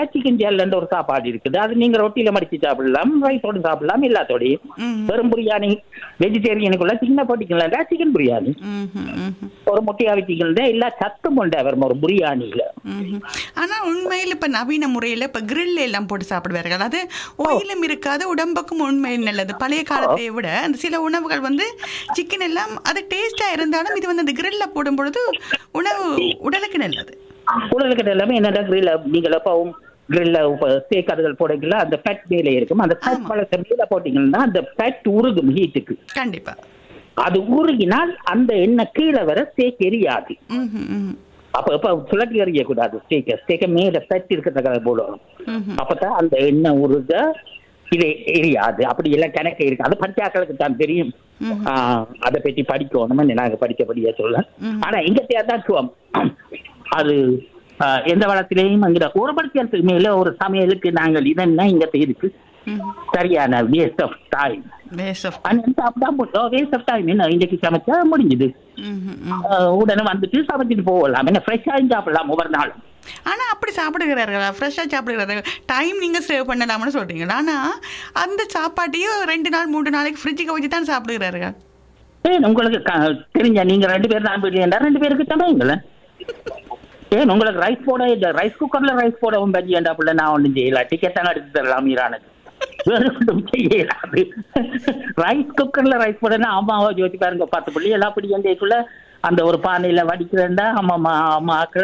சாப்பாடுல சிக்கன் ஜெல்லன்ற ஒரு சாப்பாடு இருக்குது அது நீங்க ரொட்டியில மடிச்சு சாப்பிடலாம் ரைஸோட சாப்பிடலாம் எல்லாத்தோடையும் ம்ஹும். வெறும் பிரியாணி வெஜிடேரியனுக்குள்ள சின்ன போட்டிக்கலாம் சிக்கன் பிரியாணி ம்ஹும், ம்ஹும், ஒரு முட்டையா வச்சுக்கல எல்லா சத்தும் உண்டு வரும் ஒரு பிரியாணியில ம்ஹும். ஆனா உண்மையில் இப்ப நவீன முறையில இப்ப கிரில் எல்லாம் போட்டு சாப்பிடுவார்கள் அது ஓயிலும் இருக்காது உடம்புக்கும் உண்மையில் நல்லது பழைய காலத்தை விட அந்த சில உணவுகள் வந்து சிக்கன் எல்லாம் அது டேஸ்டா இருந்தாலும் இது வந்து அந்த கிரில்ல போடும் பொழுது உணவு உடலுக்கு நல்லது உடலுக்கு எல்லாமே என்னடா கிரில்ல நீங்கள் எப்பவும் கிரில்ல ஸ்டேக் அதுகள் போடுறீங்களா அந்த ஃபேட் மேலே இருக்கும் அந்த ஃபேட் ஆமா. பழத்தை மேல போட்டீங்கன்னா அந்த ஃபேட் உருகும் ஹீட்டுக்கு கண்டிப்பா அது உருகினால் அந்த எண்ணெய் கீழே வர ஸ்டேக் எரியாது ம்ஹும், ம்ஹும், அப்ப எப்ப சுழட்டி எறியக்கூடாது ஸ்டேக்க ஸ்டேக்க மேல ஃபேட் இருக்கிறத போடணும் ம்ஹும். அப்பதான் அந்த எண்ணெய் உருக இது எரியாது அப்படி எல்லாம் கணக்கு இருக்கு அது பஞ்சாக்களுக்கு தான் தெரியும் ம்ஹும். ஆஹ் அதை பற்றி படிக்கணும்னு நாங்க படிக்கபடியா சொல்ல ம்ஹும். ஆனா எங்க தான் சுவம் அது ஆஹ், எந்த வளத்திலேயும் அங்க ஒரு படிக்கிறதுக்கு மேல ஒரு சமையலுக்கு நாங்கள் இதென்ன இங்க இருக்கு ம்ஹும். சரியான waste of time Waste of- சாப்பிட்டா வேஸ்ட் ஆஃப் டைம் என்ன இன்றைக்கு சமைச்சா முடிஞ்சுது ம்ஹும், ம்ஹும். ஆஹ், உடனே வந்துட்டு சமைச்சிட்டு போகலாம் என்ன ஃப்ரெஷ்ஷாக சாப்பிடலாம் ஒவ்வொரு நாளும் ஆனா அப்படி சாப்பிடுகிறார்களா ஃப்ரெஷ்ஷா சாப்பிடுகிறார்கள் டைம் நீங்க சேவ் பண்ணலாம்னு சொல்றீங்க ஆனா அந்த சாப்பாட்டையும் ரெண்டு நாள் மூணு நாளைக்கு ஃப்ரிட்ஜுக்கு வச்சு தான் சாப்பிடுகிறார்கள் ஏன் உங்களுக்கு க- தெரிஞ்ச நீங்க ரெண்டு பேர் தான் வீட்ல ரெண்டு பேருக்கு சமைங்களேன் ஏன் உங்களுக்கு ரைஸ் போட இந்த ரைஸ் குக்கர்ல ரைஸ் போடவும் பஜ்ஜி ஏண்டா பிள்ளை நான் ஒன்றும் செய்யல டிக்கெட் தான் எடுத்து தரலாம் மீரானுக்கு வேற ஒன்றும் செய்யலாது ரைஸ் குக்கர்ல ரைஸ் போடனா அம்மாவை ஜோதி பாருங்க பத்து புள்ளி எல்லாம் பிடி எந்தக்குள்ள அந்த ஒரு பானையில வடிக்கிறேன்டா அம்மா அம்மா அம்மா ஆக்கல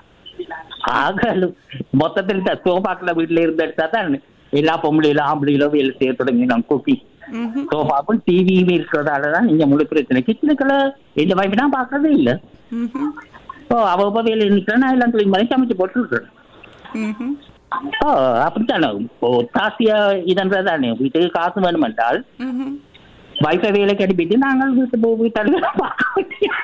ஆகலு மொத்தத்தில் சோபாக்கில் வீட்டுல இருந்து எடுத்தா தான் எல்லா பொம்பளையில ஆம்பளையிலோ வேலை செய்ய தொடங்கி நான் குக்கி ம்ஹும். சோஃபாவும் டிவியும் இருக்கிறதால தான் நீங்க முழு பிரச்சனை கிச்சனுக்குள்ள இந்த மாதிரி நான் பார்க்கறதே இல்லை ம்ஹும். ஓ அவ அவ வேலை நிற்கிறேன் நான் எல்லாம் கிளீன் பண்ணி சமைச்சு போட்டுருக்கேன் ம்ஹும். ஓ அப்படித்தானே ஓ தாசியா இதன்றதானே வீட்டுக்கு காசு வேணுமென்றால் ம்ஹும். வைஃபை வேலைக்கு அனுப்பிட்டு நாங்கள் வீட்டு போ வீட்டாளு பார்க்க வேண்டிய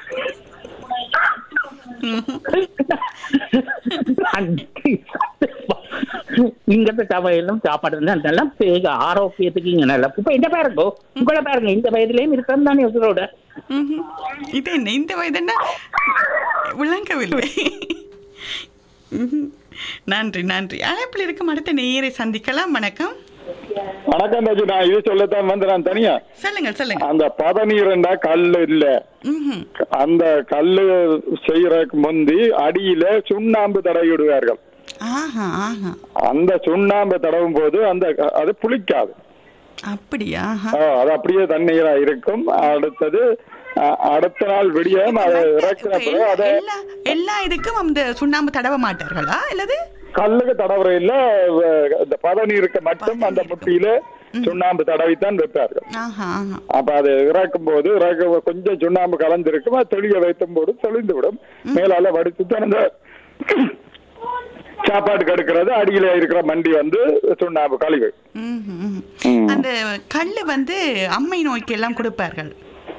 இங்கத்த சமையலும் சாப்பாடு நல்லா பேக ஆரோக்கியத்துக்கு இங்க நல்லா இப்ப இந்த பாருங்க உங்களை பாருங்க இந்த வயதுலயும் இருக்கிறது தானே உங்களோட ம்ஹும். இது என்ன இந்த வயது என்ன விளங்கவில்லை ம்ஹும். நன்றி நன்றி அழைப்பில் இருக்கும் அடுத்த நேயரை சந்திக்கலாம் வணக்கம் வணக்கம் ராஜு நான் இது சொல்லத்தான் வந்து நான் தனியா சொல்லுங்க சொல்லுங்க அந்த பதநீரண்டா கல்லு இல்ல ம்ஹும். அந்த கல்லு செய்யறதுக்கு முந்தி அடியில சுண்ணாம்பு தடவி விடுவார்கள் ஆஹா ஆஹா அந்த சுண்ணாம்பு தடவும் போது அந்த அது புளிக்காது அப்படியா ஆஹா ஆ, அது அப்படியே தண்ணீரா இருக்கும் அடுத்தது அ, அடுத்த நாள் விடியும் அதை இறக்கின இப்ப பிறகு எல்லா- அதை எல்லா எல்லா இதுக்கும் அந்த சுண்ணாம்பு தடவ மாட்டார்களா இல்லது கல்லுக்கு தடவுறையில இந்த பதநீருக்கு மட்டும் அந்த முட்டியில சுண்ணாம்பு தடவித்தான் வைப்பார்கள் ஆஹா ஆஹா அப்ப அது இறக்கும் போது இறக்க கொஞ்சம் சுண்ணாம்பு கலந்திருக்கும் அது தெளிய வைத்தும் போது தெளிந்து விடும் மேலால வடித்து தான் அந்த சாப்பாட்டுக்கு எடுக்கிறது அடியில இருக்கிற மண்டி வந்து சுண்ணாம்பு கழிவு ம்ஹும், ம்ஹும். ம். அந்த கல்லு வந்து அம்மை நோய்க்கு எல்லாம் கொடுப்பார்கள்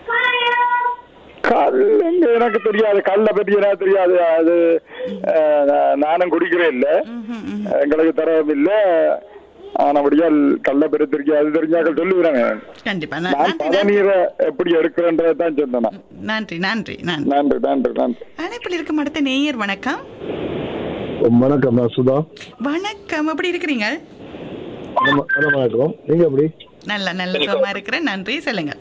கல்லுங்க எனக்கு தெரியாது கல்லை பத்தி எனக்கு தெரியாது அது அஹ், நா- நானும் குடிக்கிறேன் இல்ல ம்ஹும், ம்ஹும். எங்களுக்கு தரவும் இல்ல ஆனபடியால் கல்லை பற்றி தெரியாது தெரிஞ்சாக்கள் சொல்லுகிறேன் கண்டிப்பா ந- நான் நன்றி, நன்றி பதநீரை எப்படி எடுக்கிறேன்றதான் சொன்னேன் நான். நன்றி நன்றி நன்றி நன்றி நன்றி நன்றி அழைப்பில் இருக்கும் அடுத்த நேயர் வணக்கம் வணக்கம் நான் சுதா வணக்கம் எப்படி இருக்கிறீங்க நலமா நலமா இருக்கிறோம் நீங்க எப்படி நல்ல நல்ல சுகமா இருக்கிறேன் நன்றி சொல்லுங்க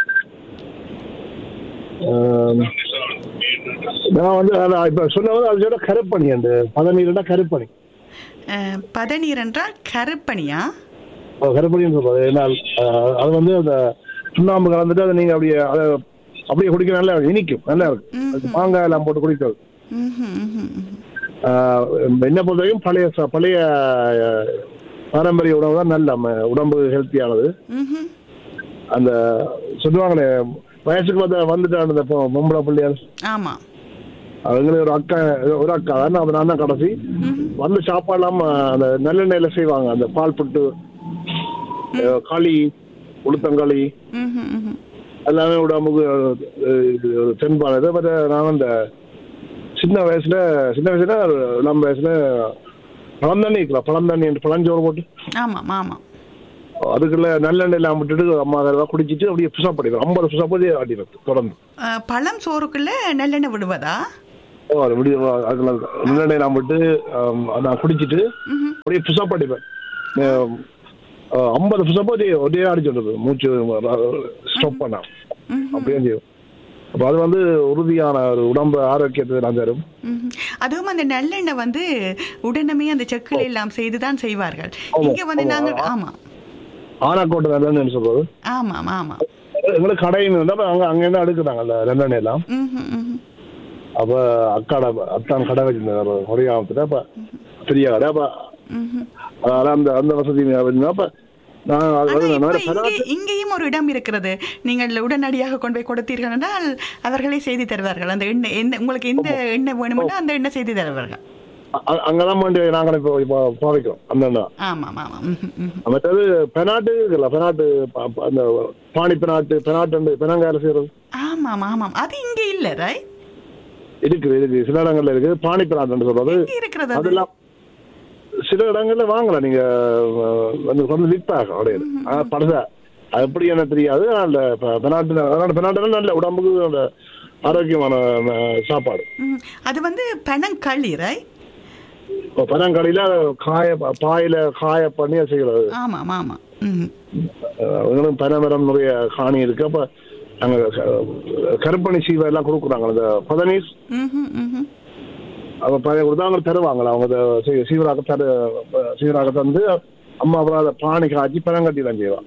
ஆம், நான் வந்து அதான் இப்ப சொன்னது அது சொல்ல கருப்பணி அந்த பதநீர்னா கருப்பணி அஹ், பதநீர் என்றால் கருப்பணியா அது கருப்பணின்னு சொல்றது ஏன்னால் ஆஹ், அது வந்து அந்த சுண்ணாம்பு கலந்துட்டு அதை நீங்க அப்படியே அதை அப்படியே குடிக்க நல்லா இனிக்கும் நல்லா இருக்கும் அது மாங்காய் எல்லாம் போட்டு குடிக்கிறது ம்ஹும், ம்ஹும், ம்ஹும். ஆஹ், என்ன பொறுத்தவரைக்கும் பழைய ச- பழைய ஆஹ், பாரம்பரிய உணவு தான் நல்ல நம்ம உடம்பு ஹெல்த்தியானது ம்ஹும். அந்த சொல்லுவாங்களே வயசுக்கு வந்து வந்துட்டான் அந்த பொ- பொம்பளை பிள்ளையார் ஆமா அவங்களுக்கு ஒரு அக்கா ஒரு அக்கா தான் அது நான் தான் கடைசி வந்து சாப்பாடுலாம் அந்த நல்லெண்ணெயில செய்வாங்க அந்த பால் புட்டு அஹ், களி உளுத்தங்களி ம்ஹும், ம்ஹும். எல்லாமே உடம்புக்கு அஹ், இது ஒரு தென்பானது பட் நான் அந்த சின்ன வயசுல சின்ன வயசுல ஒரு இளம் வயசுல பழந்தண்ணி இருக்கலாம் பழந்தண்ணி என்று பழஞ்சோறு போட்டு ஆமாம் ஆமாம் அதுக்குள்ள நல்லெண்ணெயெல்லாம் விட்டுட்டு அம்மா அதெல்லாம் குடிச்சிட்டு அப்படியே புஷப் பண்ணிடுவோம் ஐம்பது புஷப் பண்ணி ஆடிடுறது தொடர்ந்து அஹ், பழம் சோறுக்குள்ள நல்லெண்ணெய் விடுவதா ஓ அது விடிய அதுல முன்னாடி நான் விட்டு ஆம், நான் குடிச்சிட்டு அப்படியே புஷப் அடிப்பேன் ஐம்பது புஷப் ஒரே ஒரே அடிச்சுட்டு மூச்சு ஸ்டாப் பண்ணா அப்படியே செய்யும் அப்போ அது வந்து உறுதியான ஒரு உடம்பு ஆரோக்கியத்தை நான் தரும் ம்ஹும். அதுவும் அந்த நல்லெண்ணெய் வந்து உடனே அந்த செக்குல எல்லாம் செய்துதான் செய்வார்கள் ஆமா, இங்க வந்து ஆமா, நாங்கள் ஆமா. ஆமா ஆனாக்கோட்டை நல்லெண்ணு சொல்றது ஆமாம் ஆமா எங்களுக்கு கடையும் இருந்தால் அங்கே அங்கேருந்து அடுக்குறாங்க அந்த நல்லெண்ணெய் எல்லாம் ம்ஹும், ம்ஹும். அப்ப அக்காட அத்தான் கடை வச்சிருந்தாங்க கொரியாமத்துல அப்ப பெரிய கடை அப்ப ம்ஹும். அதனால அந்த அந்த வசதி இருந்தா அப்ப நான் அது ஆனா வந்து இப்ப நான் இங்கே பெனாட்டு- இங்கேயும் ஒரு இடம் இருக்கிறது நீங்கள் உடனடியாக கொண்டு போய் கொடுத்தீர்கள் என்றால் அவர்களே செய்து தருவார்கள் அந்த எண்ணெய் எந்த உங்களுக்கு எந்த எண்ணெய் வேணுமென்றோ அந்த எண்ணெய் செய்து தருவார்கள் அ- அங்கதான் வேண்டி நாங்கள் இப்போ இப்போ பாவிக்கிறோம் அந்த எண்ணெய். ஆமாம் ஆமாம் ம்ஹும், ம்ஹும். மற்றது பெனாட்டு இருக்குல்ல பெனாட்டு ப- ப- அந்த பாணி பெனாட்டு பெனாட்டு பெனங்காயில செய்யறது ஆமாம் ஆமாம் அது இங்க இல்ல ராய் இருக்குது இருக்கு சில இடங்கள்ல இருக்கு பாணி பெனாட்டுன்னு சொல்றது இங்க இருக்கிறது அது அதெல்லாம் சில இடங்கள்ல வாங்கலாம் நீங்க அஹ், வந்து வந்து விற்பாங்க அப்படியே ஆனா படசா அது எப்படி என்ன தெரியாது அந்த பெ- பெனாட்டு அதனால பெனாட்டு நல்ல உடம்புக்கு அந்த ஆரோக்கியமான அஹ், சாப்பாடு ம். அது வந்து பனங்களி ராய் இப்போ பனங்கடையில காய பாயில காய பண்ணி அதை செய்யறது ஆமாம் ஆமாம் ம் அவங்களும் பனைமரம் நிறைய காணி இருக்கு அப்ப நாங்க க- கருப்பணி சீவை எல்லாம் கொடுக்குறாங்க அந்த பதனீஸ் ம்ஹும், ம்ஹும். அவங்க பழைய கொடுத்தா அவங்க தருவாங்களா அவங்க அதை சீ- சீவராக தரு சீவராக தந்து அம்மா அப்புறம் அதை பானை காய்ச்சி பனங்கட்டி தான் செய்வான்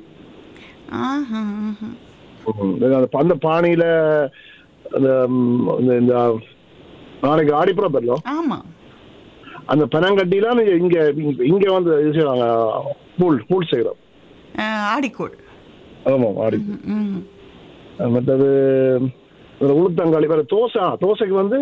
ஆஹா, ஆஹா. அந்த அந்த பானையில அந்த ம், இந்த- இந்த நாளைக்கு ஆடிப்புறப்பല്ലോ ஆமா அந்த பனங்கட்டிலாம் நீங்க இங்க இங்க- இங்க வந்து இது செய்வாங்க பூல் பூல் செய்யறோம் அஹ், ஆடிக்கூழ் ஆமாம் ஆடி ம், ம். மற்றது இந்த உளுத்தங்காளி வேற தோசை ஆ, தோசைக்கு வந்து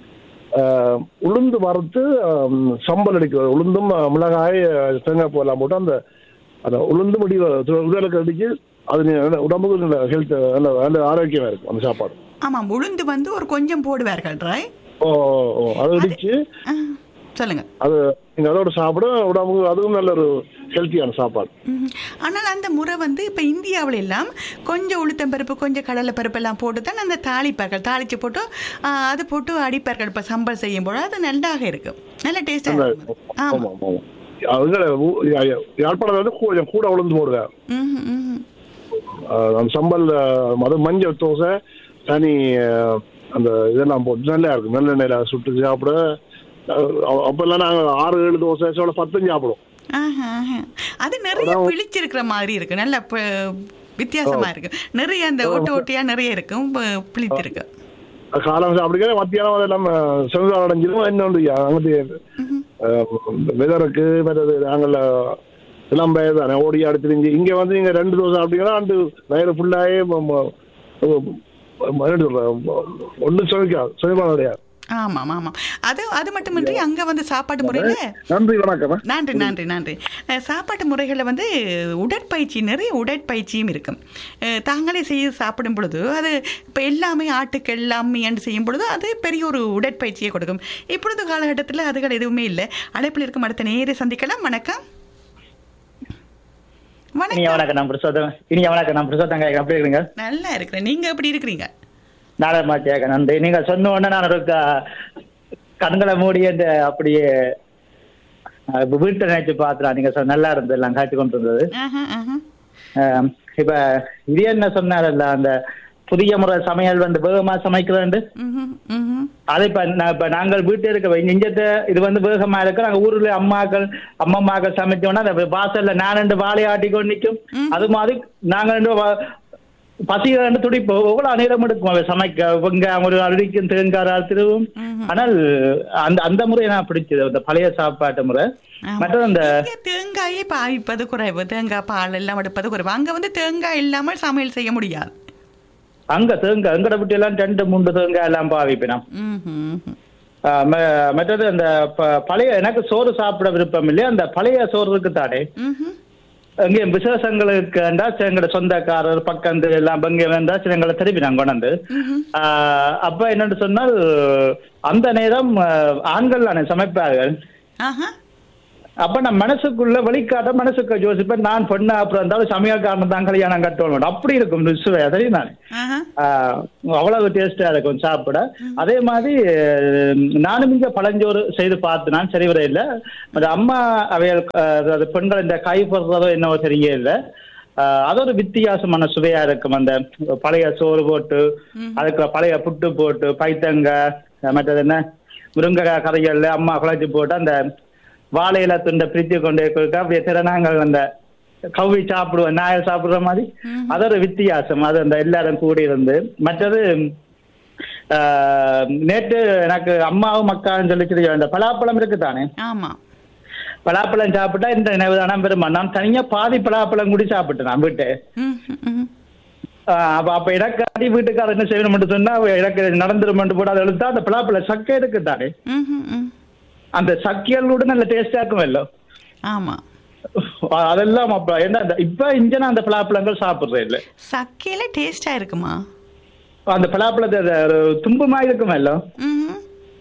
ஆஹ், உளுந்து வறுத்து ஆம், சம்பல் அடிக்கிறது உளுந்தும் ஆ, மிளகாய் ஆ, தேங்காய் பூ எல்லாம் போட்டு அந்த அந்த உளுந்து முடி உடலுக்கு அடிச்சு அது நீ- நல்ல உடம்புக்கு நல்ல ஹெல்த் நல்ல நல்ல ஆரோக்கியமா இருக்கும் அந்த சாப்பாடு ஆமாம் உளுந்து வந்து ஒரு கொஞ்சம் போடுவார்கள் ராய் ஓ ஓ, ஓ அதை அடிச்சு ஆ, சொல்லுங்க அது நீங்க அதோட சாப்பிட உடம்புக்கு அதுவும் நல்ல ஒரு ஹெல்த்தியான சாப்பாடு ம். ஆனால் அந்த முறை வந்து இப்போ இந்தியாவில் எல்லாம் கொஞ்சம் உளுத்தம்பருப்பு கொஞ்சம் கடலை பருப்பு எல்லாம் போட்டு தான் அந்த தாளிப்பார்கள் தாளிச்சு போட்டு ஆ, அது போட்டு அடிப்பார்கள் இப்போ சம்பல் செய்யும் போது அது நல்லாக இருக்கும் நல்ல டேஸ்டாக நல்ல- இருக்கும் ஆமா ஆமாம் ஆமா அவங்க யாழ்ப்பாணம் வந்து கொஞ்சம் கூட உளுந்து போடுவேன் ம் ம் ஆஹ் அந்த சம்பல் ஆஹ் அது மஞ்சள் தோசை தனி ஆஹ் அந்த இதெல்லாம் போட்டு நல்லா இருக்கும் நல்லெண்ணெயில சுட்டு சாப்பிட ஆஹ் அப்பெல்லாம் நாங்கள் ஆறு ஏழு தோசை சோள பத்தும் சாப்பிடுவோம் ஆஹா, ஆஹா. அது நிறைய பிழிச்சிருக்கிற மாதிரி இருக்கு நல்ல ப- வித்தியாசமா இருக்கு நிறைய அந்த ஓட்டு ஓட்டியா நிறைய இருக்கும் ப- பிழிச்சிருக்கு காலம் சாப்பிடுங்க மத்தியானம் அதெல்லாம் செங்கல் அடைஞ்சிடும் இன்னொன்று அங்கிட்டு வெதருக்கு மற்றது நாங்கள் எல்லாம் பயிர் தானே ஓடி அடுத்து இங்கே வந்து நீங்கள் ரெண்டு தோசை சாப்பிட்டீங்கன்னா அந்த வயிறு ஃபுல்லாகவே என்ன சொல்கிறேன் ஒன்றும் சுவைக்காது சுவைப்பான கிடையாது ஆமாம் ஆமாம் அது அது மட்டுமின்றி அங்க வந்து சாப்பாட்டு முறையில நன்றி வணக்கம் நன்றி நன்றி நன்றி அஹ், சாப்பாட்டு முறைகளில் வந்து உடற்பயிற்சி நிறைய உடற்பயிற்சியும் இருக்கும் அஹ், தாங்களே செய்து சாப்பிடும் பொழுது அது இப்போ எல்லாமே ஆட்டுக்கள் அம்மியாண்டு செய்யும் பொழுது அது பெரிய ஒரு உடற்பயிற்சியை கொடுக்கும் இப்பொழுது காலகட்டத்தில் அதுகள் எதுவுமே இல்லை அழைப்பில் இருக்கும் அடுத்த நேரே சந்திக்கலாம் வணக்கம் இனிய வணக்கம் வணக்கம் நான் பிரசோதம் இனிய வணக்கம் நான் பிரசோதம் கேட்க எப்படி இருக்கீங்க நல்லா இருக்கிறேன் நீங்க எப்படி இருக்கிறீங்க நாடகமா கேட்க நன்றி நீங்க சொன்ன உடனே நான் ஒரு க- கண்களை மூடி அந்த அப்படியே அஹ், வீட்டை நினைச்சு பாத்துறேன் நீங்க சொன்ன நல்லா இருந்தது எல்லாம் காட்டி கொண்டு இருந்தது ஆஹா, ஆஹா. அஹ், இப்ப இது என்ன சொன்னாரல்ல அந்த புதிய முறை சமையல் வந்து வேகமா சமைக்கிறேன் ம்ஹும், ம்ஹும். அது இப்ப நான் இப்ப நாங்கள் வீட்டு இருக்க இஞ்சத்தை இது வந்து வேகமா இருக்கு நாங்க ஊர்ல அம்மாக்கள் அம்மம்மாக்கள் சமைச்சோம்னா அந்த வாசல்ல நான் ரெண்டு வாழை ஆட்டி கொண்டு நிக்கும் அது மாதிரி நாங்க ரெண்டு வா- பசிய ரெண்டு துடிப்போம் எவ்வளவு நேரம் எடுக்கும் அவ சமைக்க இவங்க ஒரு அடிக்கும் தேங்காய் திருவும் ஆனால் அந்த அந்த முறை நான் பிடிச்சது அந்த பழைய சாப்பாட்டு முறை ஆமா. மற்றது அந்த இங்க தேங்காயை பாவிப்பது குறைவு தேங்காய் பால் எல்லாம் எடுப்பது குறைவு அங்க வந்து தேங்காய் இல்லாமல் சமையல் செய்ய முடியாது அங்க தேங்காய் எங்கட விட்டு எல்லாம் ரெண்டு மூன்று தேங்காய் எல்லாம் பாவிப்பினோம் ம்ஹும், ம்ஹும். ஆஹ் ம- மற்றது அந்த ப- பழைய எனக்கு சோறு சாப்பிட விருப்பம் இல்லையா அந்த பழைய சோறு இருக்கு தானே ம்ஹும். இங்கே விசேஷங்களுக்கு இருந்தா எங்களோட சொந்தக்காரர் பக்கந்து எல்லாம் இங்கே வந்தா எங்களை திருப்பி நான் கொண்டாந்து ஆஹ் அப்ப என்னன்னு சொன்னால் அந்த நேரம் ஆஹ் ஆண்கள் தானே சமைப்பார்கள் ஆஹா. அப்ப நான் மனசுக்குள்ள வெளிக்காட்ட மனசுக்கு யோசிப்பேன் நான் பொண்ணு அப்புறம் இருந்தாலும் சமையல்காரன் தான் கல்யாணம் கட்டணும் அப்படி இருக்கும் சுவை அதையும் நான் ஆஹா. ஆஹ் அவ்வளவு டேஸ்டா இருக்கும் சாப்பிட அதே மாதிரி அஹ், நானும் இங்க பழஞ்சோறு செய்து பார்த்து நான் சரி வர இல்லை அது அம்மா அவையல் அஹ், அதாவது பெண்கள் இந்த கை போடுறதோ என்னவோ தெரிய இல்லை ஆஹ், அது ஒரு வித்தியாசமான சுவையா இருக்கும் அந்த பழைய சோறு போட்டு அதுக்கு பழைய புட்டு போட்டு பைத்தங்காய் அஹ், மற்றது என்ன முருங்கைக்காய் கரைகள்ல அம்மா குழச்சி போட்டு அந்த வாழையில துண்டை பிரித்து கொண்டு கொடுக்க அப்படியே திறனாங்கள் அந்த கவ்வி சாப்பிடுவோம் நாயல் சாப்பிடுற மாதிரி அது ஒரு வித்தியாசம் அது அந்த எல்லாரும் கூடி இருந்து மற்றது ஆஹ், நேற்று எனக்கு அம்மாவும் அக்காவும் சொல்லி அந்த பலாப்பழம் இருக்கு தானே ஆமா பலாப்பழம் சாப்பிட்டா இந்த நினைவு தானே பெருமா நான் தனியா பாதி பலாப்பழம் கூடி சாப்பிட்டேன் நான் வீட்டு ம், ம், ம். ஆஹ் அப்ப அப்ப இடக்காடி வீட்டுக்காரர் என்ன செய்யணும் சொன்னா எனக்கு நடந்துரும் போட்டு அதை எழுத்தா அந்த பலாப்பழம் சக்கை இருக்கு தானே ம், ம், ம். அந்த சக்கியலோட நல்ல டேஸ்டா இருக்கும் எல்லாம் ஆமா அதெல்லாம் அப்ப என்ன அந்த- இப்ப இங்க நான் அந்த பலாப்பழங்கள் சாப்பிடுறேன் இல்ல சக்கையில டேஸ்டா இருக்குமா அந்த பலாப்பழத்தை அது ஒரு தும்புமா இருக்கும் எல்லாம் ம்ஹும்.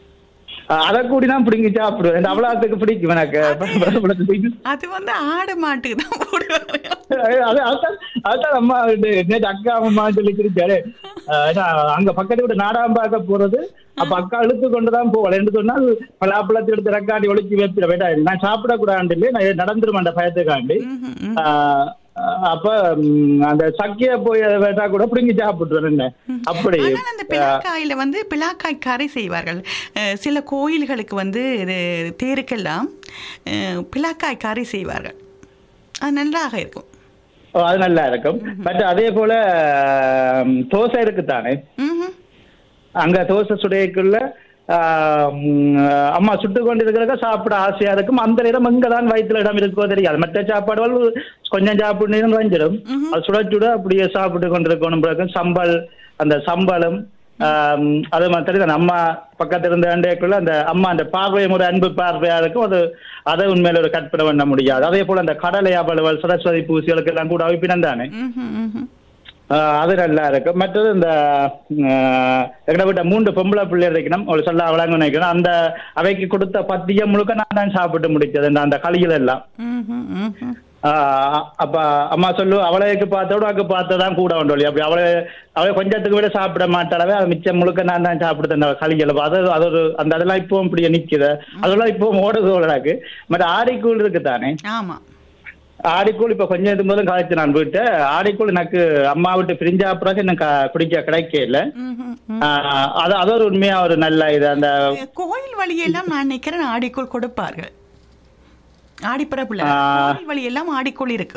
அதை கூடி தான் பிடிங்கி சாப்பிடுவேன் இந்த அவ்வளோத்துக்கு பிடிக்கும் எனக்கு பலாப்பழத்தை பிடிக்கும். அது வந்து ஆடு மாட்டுக்கு தான் போடுவாங்க அது அதான் அதான் அம்மா வந்து நேற்று அக்கா அம்மா சொல்லி சிரிச்சாரு அஹ் ஏன்னா அங்க பக்கத்து வீட்டு நாடாம்பாக்க போறது அப்ப அக்கா இழுத்து கொண்டுதான் போகல என்று சொன்னால் பலாப்பழத்தை எடுத்து ரக்காண்டி ஒழிச்சு வச்சிட வேண்டாம் நான் சாப்பிடக்கூடாது இல்லை நான் நடந்துரும் அந்த பயத்துக்காண்டி ம்ஹும், ம். ஆஹ் அப்ப ம், அந்த சக்கிய போய் அதை வேட்டா கூட பிடிங்கி சாப்பிட்டுருவேன் என்ன அப்படி ஆனால் அந்த பிளாக்காயில வந்து பிளாக்காய் கரை செய்வார்கள் அஹ், சில கோயில்களுக்கு வந்து இது தேருக்கெல்லாம் அஹ், பிளாக்காய் கரை செய்வார்கள் அது நன்றாக இருக்கும் ஓ, அது நல்லா இருக்கும் பட் அதே போல ஆம், தோசை இருக்குத்தானே ம்ஹும். அங்க தோசை சுடையக்குள்ள ஆம், அம்மா சுட்டு கொண்டு இருக்கிறத சாப்பிட ஆசையா இருக்கும் அந்த நேரம் அங்க தான் வயிற்றுல இடம் இருக்கோ தெரியாது மற்ற சாப்பாடுகள் கொஞ்சம் சாப்பிட்டு வஞ்சிடும் அது சுட சுட அப்படியே சாப்பிட்டு கொண்டிருக்கணும் பிறகு சம்பல் அந்த சம்பளம் ஆம், அது மாதிரி அந்த அம்மா பக்கத்துல இருந்த அண்டைக்குள்ள அந்த அம்மா அந்த பார்வை ஒரு அன்பு பார்வையா இருக்கும் அது அதை உண்மையில ஒரு கற்பனை பண்ண முடியாது அதே போல அந்த கடலை அவளவல் சரஸ்வதி பூசிகளுக்கு எல்லாம் கூட அவிப்பினம் தானே ம்ஹும், ம்ஹும். ஆஹ் அது நல்லா இருக்கும் மற்றது இந்த ஆஹ், எங்களை விட்ட மூன்று பொம்பளை பிள்ளைகள் இருக்கணும் ஒரு சொல்ல அவளாங்க நினைக்கணும் அந்த அவைக்கு கொடுத்த பத்தியம் முழுக்க நான் தான் சாப்பிட்டு முடிச்சது இந்த அந்த களிகள் எல்லாம் ம்ஹும், ம்ஹும். ஆஹ் அப்ப அம்மா சொல்லு அவளைக்கு பார்த்தோட அக்கு பார்த்ததான் கூட உண்டு அப்படி அவளை அவளை கொஞ்சத்துக்கு விட சாப்பிட மாட்டாளவே அது மிச்சம் முழுக்க நான் தான் சாப்பிடுது அந்த களிகள் அது அது ஒரு அந்த அதெல்லாம் இப்பவும் இப்படி நிக்குது அதெல்லாம் இப்பவும் ஓடுது ஓடலாக்கு மற்ற ஆடிக்கூழ் இருக்கு தானே ஆமா ஆடிக்கூழ் இப்ப கொஞ்சம் இது முதல் காய்ச்சி நான் விட்டு ஆடிக்கூழ் எனக்கு அம்மா விட்டு பிரிஞ்சா பிறகு எனக்கு குடிக்க கிடைக்கல ம்ஹும், ம். ஆஹ் அது அது ஒரு உண்மையா ஒரு நல்ல இது அந்த கோயில் வழியெல்லாம் நான் நினைக்கிறேன் ஆடிக்கோள் கொடுப்பார்கள் ஆடிப்பிறப்புல ஆ. கோயில் வழியெல்லாம் ஆடிக்கோள் இருக்கு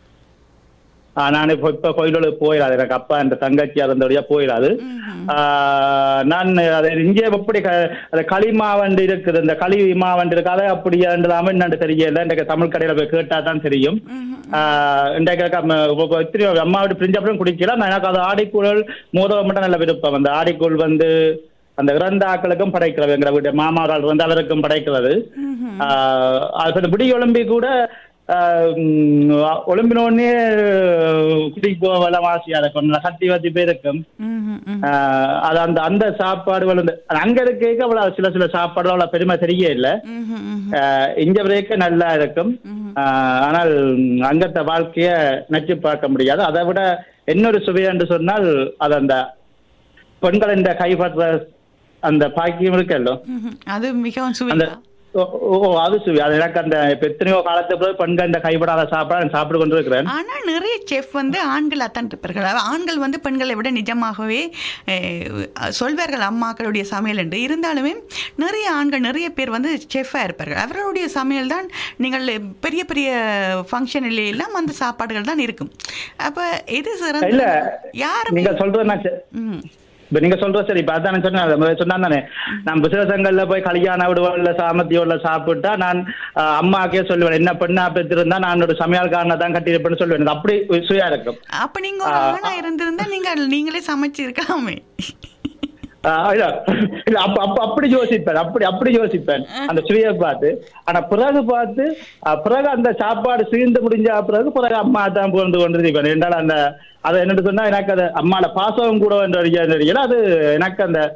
ஆஹ் நான் இப்ப இப்ப கோயிலுக்கு போயிடாது எனக்கு அப்பா இந்த தங்கச்சி இருந்தபடியா போயிடாது ம்ஹும். ஆஹ் நான் அதை இங்கே எப்படி க- அந்த களி மாவண்டு இருக்குது இந்த களி மாவண்டு இருக்கு அதை அப்படியாண்டுலாம என்னன்னு தெரியல இன்றைக்கு தமிழ் கடையில போய் கேட்டா தான் தெரியும் ம்ஹும். ஆஹ் இன்றைக்கு அம்ம- இப்ப இத்திரி அம்மா விட்டு பிரிஞ்ச அப்புறம் குடிக்கல நான் எனக்கு அது ஆடிக்கூழல் மோதகம் மட்டும் நல்ல விருப்பம் அந்த ஆடிக்கூழ் வந்து அந்த இறந்த ஆக்களுக்கும் படைக்கிறது எங்க வீட்டு மாமாவால் வந்து அவருக்கும் படைக்கிறது ம்ஹும். ஆஹ் அது இந்த விடி ஒலிம்பி கூட ஆஹ் உம் ஒலிம்பின உடனே குடி போவெல்லாம் ஆசையா இருக்கும் நல்லா கத்தி வத்தி போயிருக்கும் ம்ஹும், ம். ஆஹ் அது அந்த அந்த சாப்பாடுகள் வந்து அங்க இருக்க அவ்வளவு சில சில சாப்பாடுகள் அவ்வளவு பெருமை தெரிய இல்ல ம்ஹும், ம்ஹும். ஆஹ் இங்க வரைக்கும் நல்லா இருக்கும் ஆஹ் ஆனால் உம், அங்கத்த வாழ்க்கைய நச்சு பார்க்க முடியாது அதை விட இன்னொரு சுவை என்று சொன்னால் அது அந்த பெண்கள் இந்த கைப்பற்ற அந்த பாக்கியம் இருக்கല്ലോ ம்ஹும். அது மிகவும் அந்த சுவையா ஓ ஓ, அது சுவை அது எனக்கு அந்த இப்ப எத்தனையோ காலத்துக்கு பிறகு பெண்கள் இந்த கைப்படாத சாப்பாடு நான் சாப்பிட்டு கொண்டு இருக்கிறேன் ஆனா நிறைய செஃப் வந்து ஆண்களாக தான் இருப்பார்கள் அதாவது ஆண்கள் வந்து பெண்களை விட நிஜமாகவே அஹ், சொல்வார்கள் அம்மாக்களுடைய சமையல் என்று இருந்தாலுமே நிறைய ஆண்கள் நிறைய பேர் வந்து செஃப்பாக இருப்பார்கள் அவர்களுடைய சமையல் தான் நீங்கள் பெரிய பெரிய ஃபங்க்ஷனில் எல்லாம் அந்த சாப்பாடுகள் தான் இருக்கும் அப்ப எது இல்ல சிறந்த யாருமே நீங்க சொல்றது நான் ச- ம் இப்ப நீங்க சொல்ற சரி இப்ப அதான் சொன்னேன் சொன்னா தானே நான் விசேஷங்கள்ல போய் கல்யாண விடுவல்ல சாமத்தியோட சாப்பிட்டா நான் அஹ், அம்மாக்கே சொல்லுவேன் என்ன பெண்ணா பெற்றிருந்தா நான் ஒரு சமையல்காரனை தான் கட்டியிருப்பேன்னு சொல்லுவேன் எனக்கு அப்படி சுயா இருக்கும் அப்ப நீங்க ஒரு ஆணா இருந்திருந்தா நீங்க நீங்களே சமைச்சு இருக்கலாமே ஆஹ் இல்ல இல்ல, அப்ப அப்ப அப்படி யோசிப்பேன் அப்படி அப்படி யோசிப்பேன் அந்த சுவையை பார்த்து ஆனா பிறகு பார்த்து அஹ், பிறகு அந்த சாப்பாடு சீர்ந்து முடிஞ்ச பிறகு பிறகு அம்மா தான் புகழ்ந்து கொண்டிருப்பேன் என்றால் அந்த அதை என்னட்டு சொன்னா எனக்கு அது அம்மால பாசம் கூட என்று தெரியல அது எனக்கு அந்த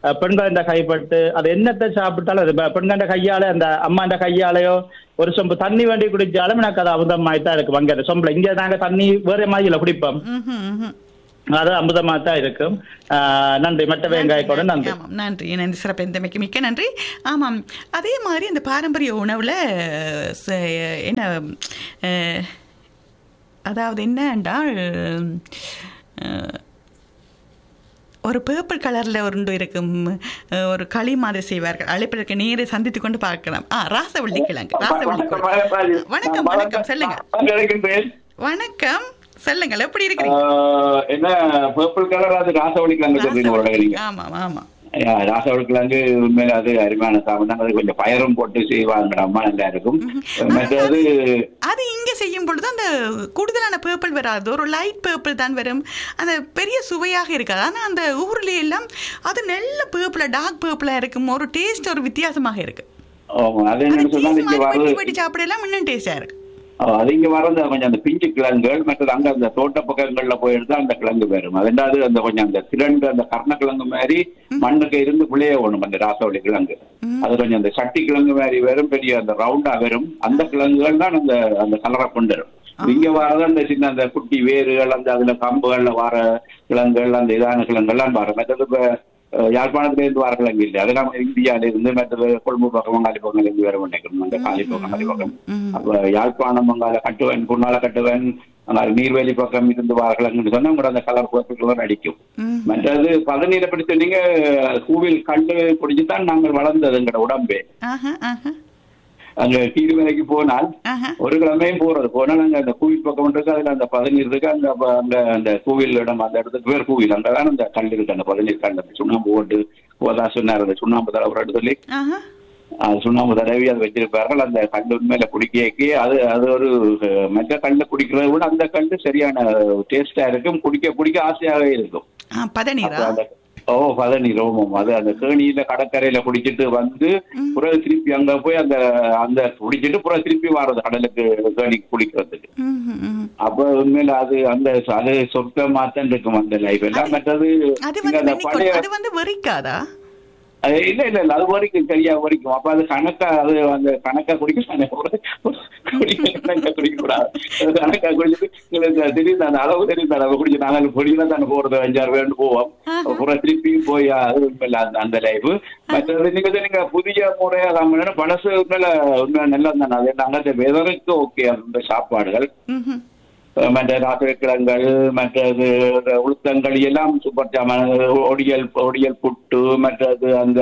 அஹ், பெண்கள் இந்த கைப்பட்டு அது என்னத்தை சாப்பிட்டாலும் அது பெ- பெண்கள் கையால அந்த அம்மாண்ட கையாலையோ ஒரு சொம்பு தண்ணி வேண்டி குடிச்சாலும் எனக்கு அது அமுதமாய் தான் இருக்கு அங்க அந்த சொம்புல இங்க நாங்க தண்ணி வேற மாதிரி இல்ல குடிப்போம் ம்ஹும், ம்ஹும். அது அமுதமா தான் இருக்கும் ஆஹ், நன்றி மற்ற வெங்காயத்தோட நன்றி ஆமாம் நன்றி நன்றி சிறப்பு எந்தமைக்கு மிக்க நன்றி ஆமாம் அதே மாதிரி இந்த பாரம்பரிய உணவில் என்ன அஹ், அதாவது என்ன என்றால் அஹ், ஒரு பேர்பிள் கலரில் ஒன்று இருக்கும் அஹ், ஒரு களி மாதிரி செய்வார்கள் அழைப்பிற்கு நேரை சந்தித்து கொண்டு பார்க்கலாம் ஆ ராசவள்ளி கிழங்கு ராசவள்ளி கிழங்கு. வணக்கம் வணக்கம் சொல்லுங்க கிடைக்கின்றேன் வணக்கம் சொல்லுங்கள் எப்படி இருக்கிறீங்க ஆஹ் என்ன பர்பிள் கலர் அது ராசவழி கிழங்கு சொல்றீங்க ஒரு நீங்க ஆமாம் ஆமாம் ராசவழி கிழங்கு உண்மையில அது அருமையான சாப்பிட்டு அது கொஞ்சம் பயரும் போட்டு செய்வாங்க அம்மா நல்லா இருக்கும் மற்றது அது இங்க செய்யும் பொழுது அந்த கூடுதலான பேர்பிள் வராது ஒரு லைட் பேர்பிள் தான் வரும் அந்த பெரிய சுவையாக இருக்காது ஆனா அந்த ஊர்ல எல்லாம் அது நல்ல பேர்பிளா டார்க் பேர்பிளா இருக்கும் ஒரு டேஸ்ட் ஒரு வித்தியாசமாக இருக்கு ஆமா, அது அது என்னன்னு சொன்னா cheese இங்க மாதிரி வெட்டி வர்றது வெட்டி சாப்பிடலாம் இன்னும் டேஸ்டா இருக்கு ஆ, அது இங்க வர்றது கொஞ்சம் அந்த பிஞ்சு கிழங்குகள் மற்றது அங்க அந்த தோட்ட பக்கங்கள்ல போயிருந்தா அந்த கிழங்கு வரும் அது ரெண்டாவது அந்த கொஞ்சம் அந்த திரண்டு அந்த கர்ணக்கிழங்கு மாதிரி மண்ணுக்கு இருந்து விளைய வேணும் அந்த ராசவழி கிழங்கு அது கொஞ்சம் அந்த சட்டி கிழங்கு மாதிரி வரும் பெரிய அந்த ரவுண்டா வரும் அந்த கிழங்குகள் தான் அந்த அந்த கலரை கொண்டு வரும் இங்க வர்றது அந்த சின்ன அந்த குட்டி வேர்கள் அந்த அதுல கம்புகள்ல வர கிழங்குகள் அந்த இதான கிழங்குகள்லாம் வரும் மற்றது இப்ப அஹ், யாழ்ப்பாணத்துல இருந்து வர கிழங்கு இல்லை அதெல்லாம் இந்தியால இருந்து மற்றது கொழும்பு பக்கம் காலி பக்கம் இருந்து வர மாட்டேங்கிறோம் அந்த காலி பக்கம் காலி பக்கம் அப்ப யாழ்ப்பாணம் அங்கால கட்டுவன் குன்னால கட்டுவன் அங்கால நீர்வேலி பக்கம் இருந்து வார்கள்னு சொன்னா உங்களோட அந்த கலர் போட்டுக்கெல்லாம் அடிக்கும் ம். மற்றது பதநீரை படி சொன்னீங்க கூவில் கண்டு குடிச்சுதான் நாங்கள் வளர்ந்தது எங்கட உடம்பே ஆஹா ஆஹா அங்க கீழ்வேலைக்கு போனால் ஆஹா ஒரு கிழமையும் போறது போனால் அங்க அந்த கோவில் பக்கம் இருக்கு அதுல அந்த பதநீர் இருக்கு அங்க அப்ப அங்க அந்த கோவில் இடம் அந்த இடத்துக்கு பேர் கோவில் அங்கதான் அந்த கல் இருக்கு அந்த பதநீர் கல் அந்த சுண்ணாம்பு போட்டு போதா சொன்னார் அந்த சுண்ணாம்பு தலைவர் சொல்லி ஆஹா அது சுண்ணாம்பு தடவி அதை வச்சிருப்பார்கள் அந்த கல் உண்மையில குடிக்கி அது அது ஒரு அஹ், மற்ற கல்ல குடிக்கிறத விட அந்த கல் சரியான டேஸ்டா இருக்கும் குடிக்க குடிக்க ஆசையாகவே இருக்கும் ஆ பதநீரா அப்ப அந்த ஓ பதநீர் ரோமம் அது அந்த கேணியில கடற்கரையில குடிச்சிட்டு வந்து புறம் திருப்பி அங்க போய் அந்த அந்த குடிச்சிட்டு புறம் திருப்பி வர்றது கடலுக்கு கேணிக்கு குடிக்கிறதுக்கு ம்ஹும், ம்ஹும். அப்ப உண்மையில அது அந்த அது சொர்க்கமா தான் இருக்கும் அந்த லைஃப் எல்லாம் மற்றது அது இங்க வந்து அந்த மெனிக்கோ- பழைய அது வந்து வெறிக்காதா அது இல்ல இல்ல இல்ல அது வரைக்கும் சரியா வரைக்கும் அப்ப அது கணக்கா அது அந்த கணக்கா குடிக்க கணக்கா குடிக்க கூடாது அது கணக்கா குடிச்சிட்டு எங்களுக்கு தெரியுது அந்த அளவு தெரியுது நம்ம குடிச்சு நாங்கள் பொடியில தானே போறது அஞ்சாறு பேர் போவோம் அப்புறம் திருப்பியும் போய் அது உண்மையில அந்த அந்த லைஃப் மற்றது நீங்க சொன்னீங்க புதிய முறையா நம்ம பழசு உண்மையில உண்மையில நல்லா தானே அது அங்கே வெதருக்கு ஓகே அந்த சாப்பாடுகள் ம்ஹும். மற்ற ராசக்கிழங்கள் மற்றது உளுத்தங்கள் எல்லாம் சூப்பர் ஜாமான் ஒடியல் ஒடியல் புட்டு மற்றது அந்த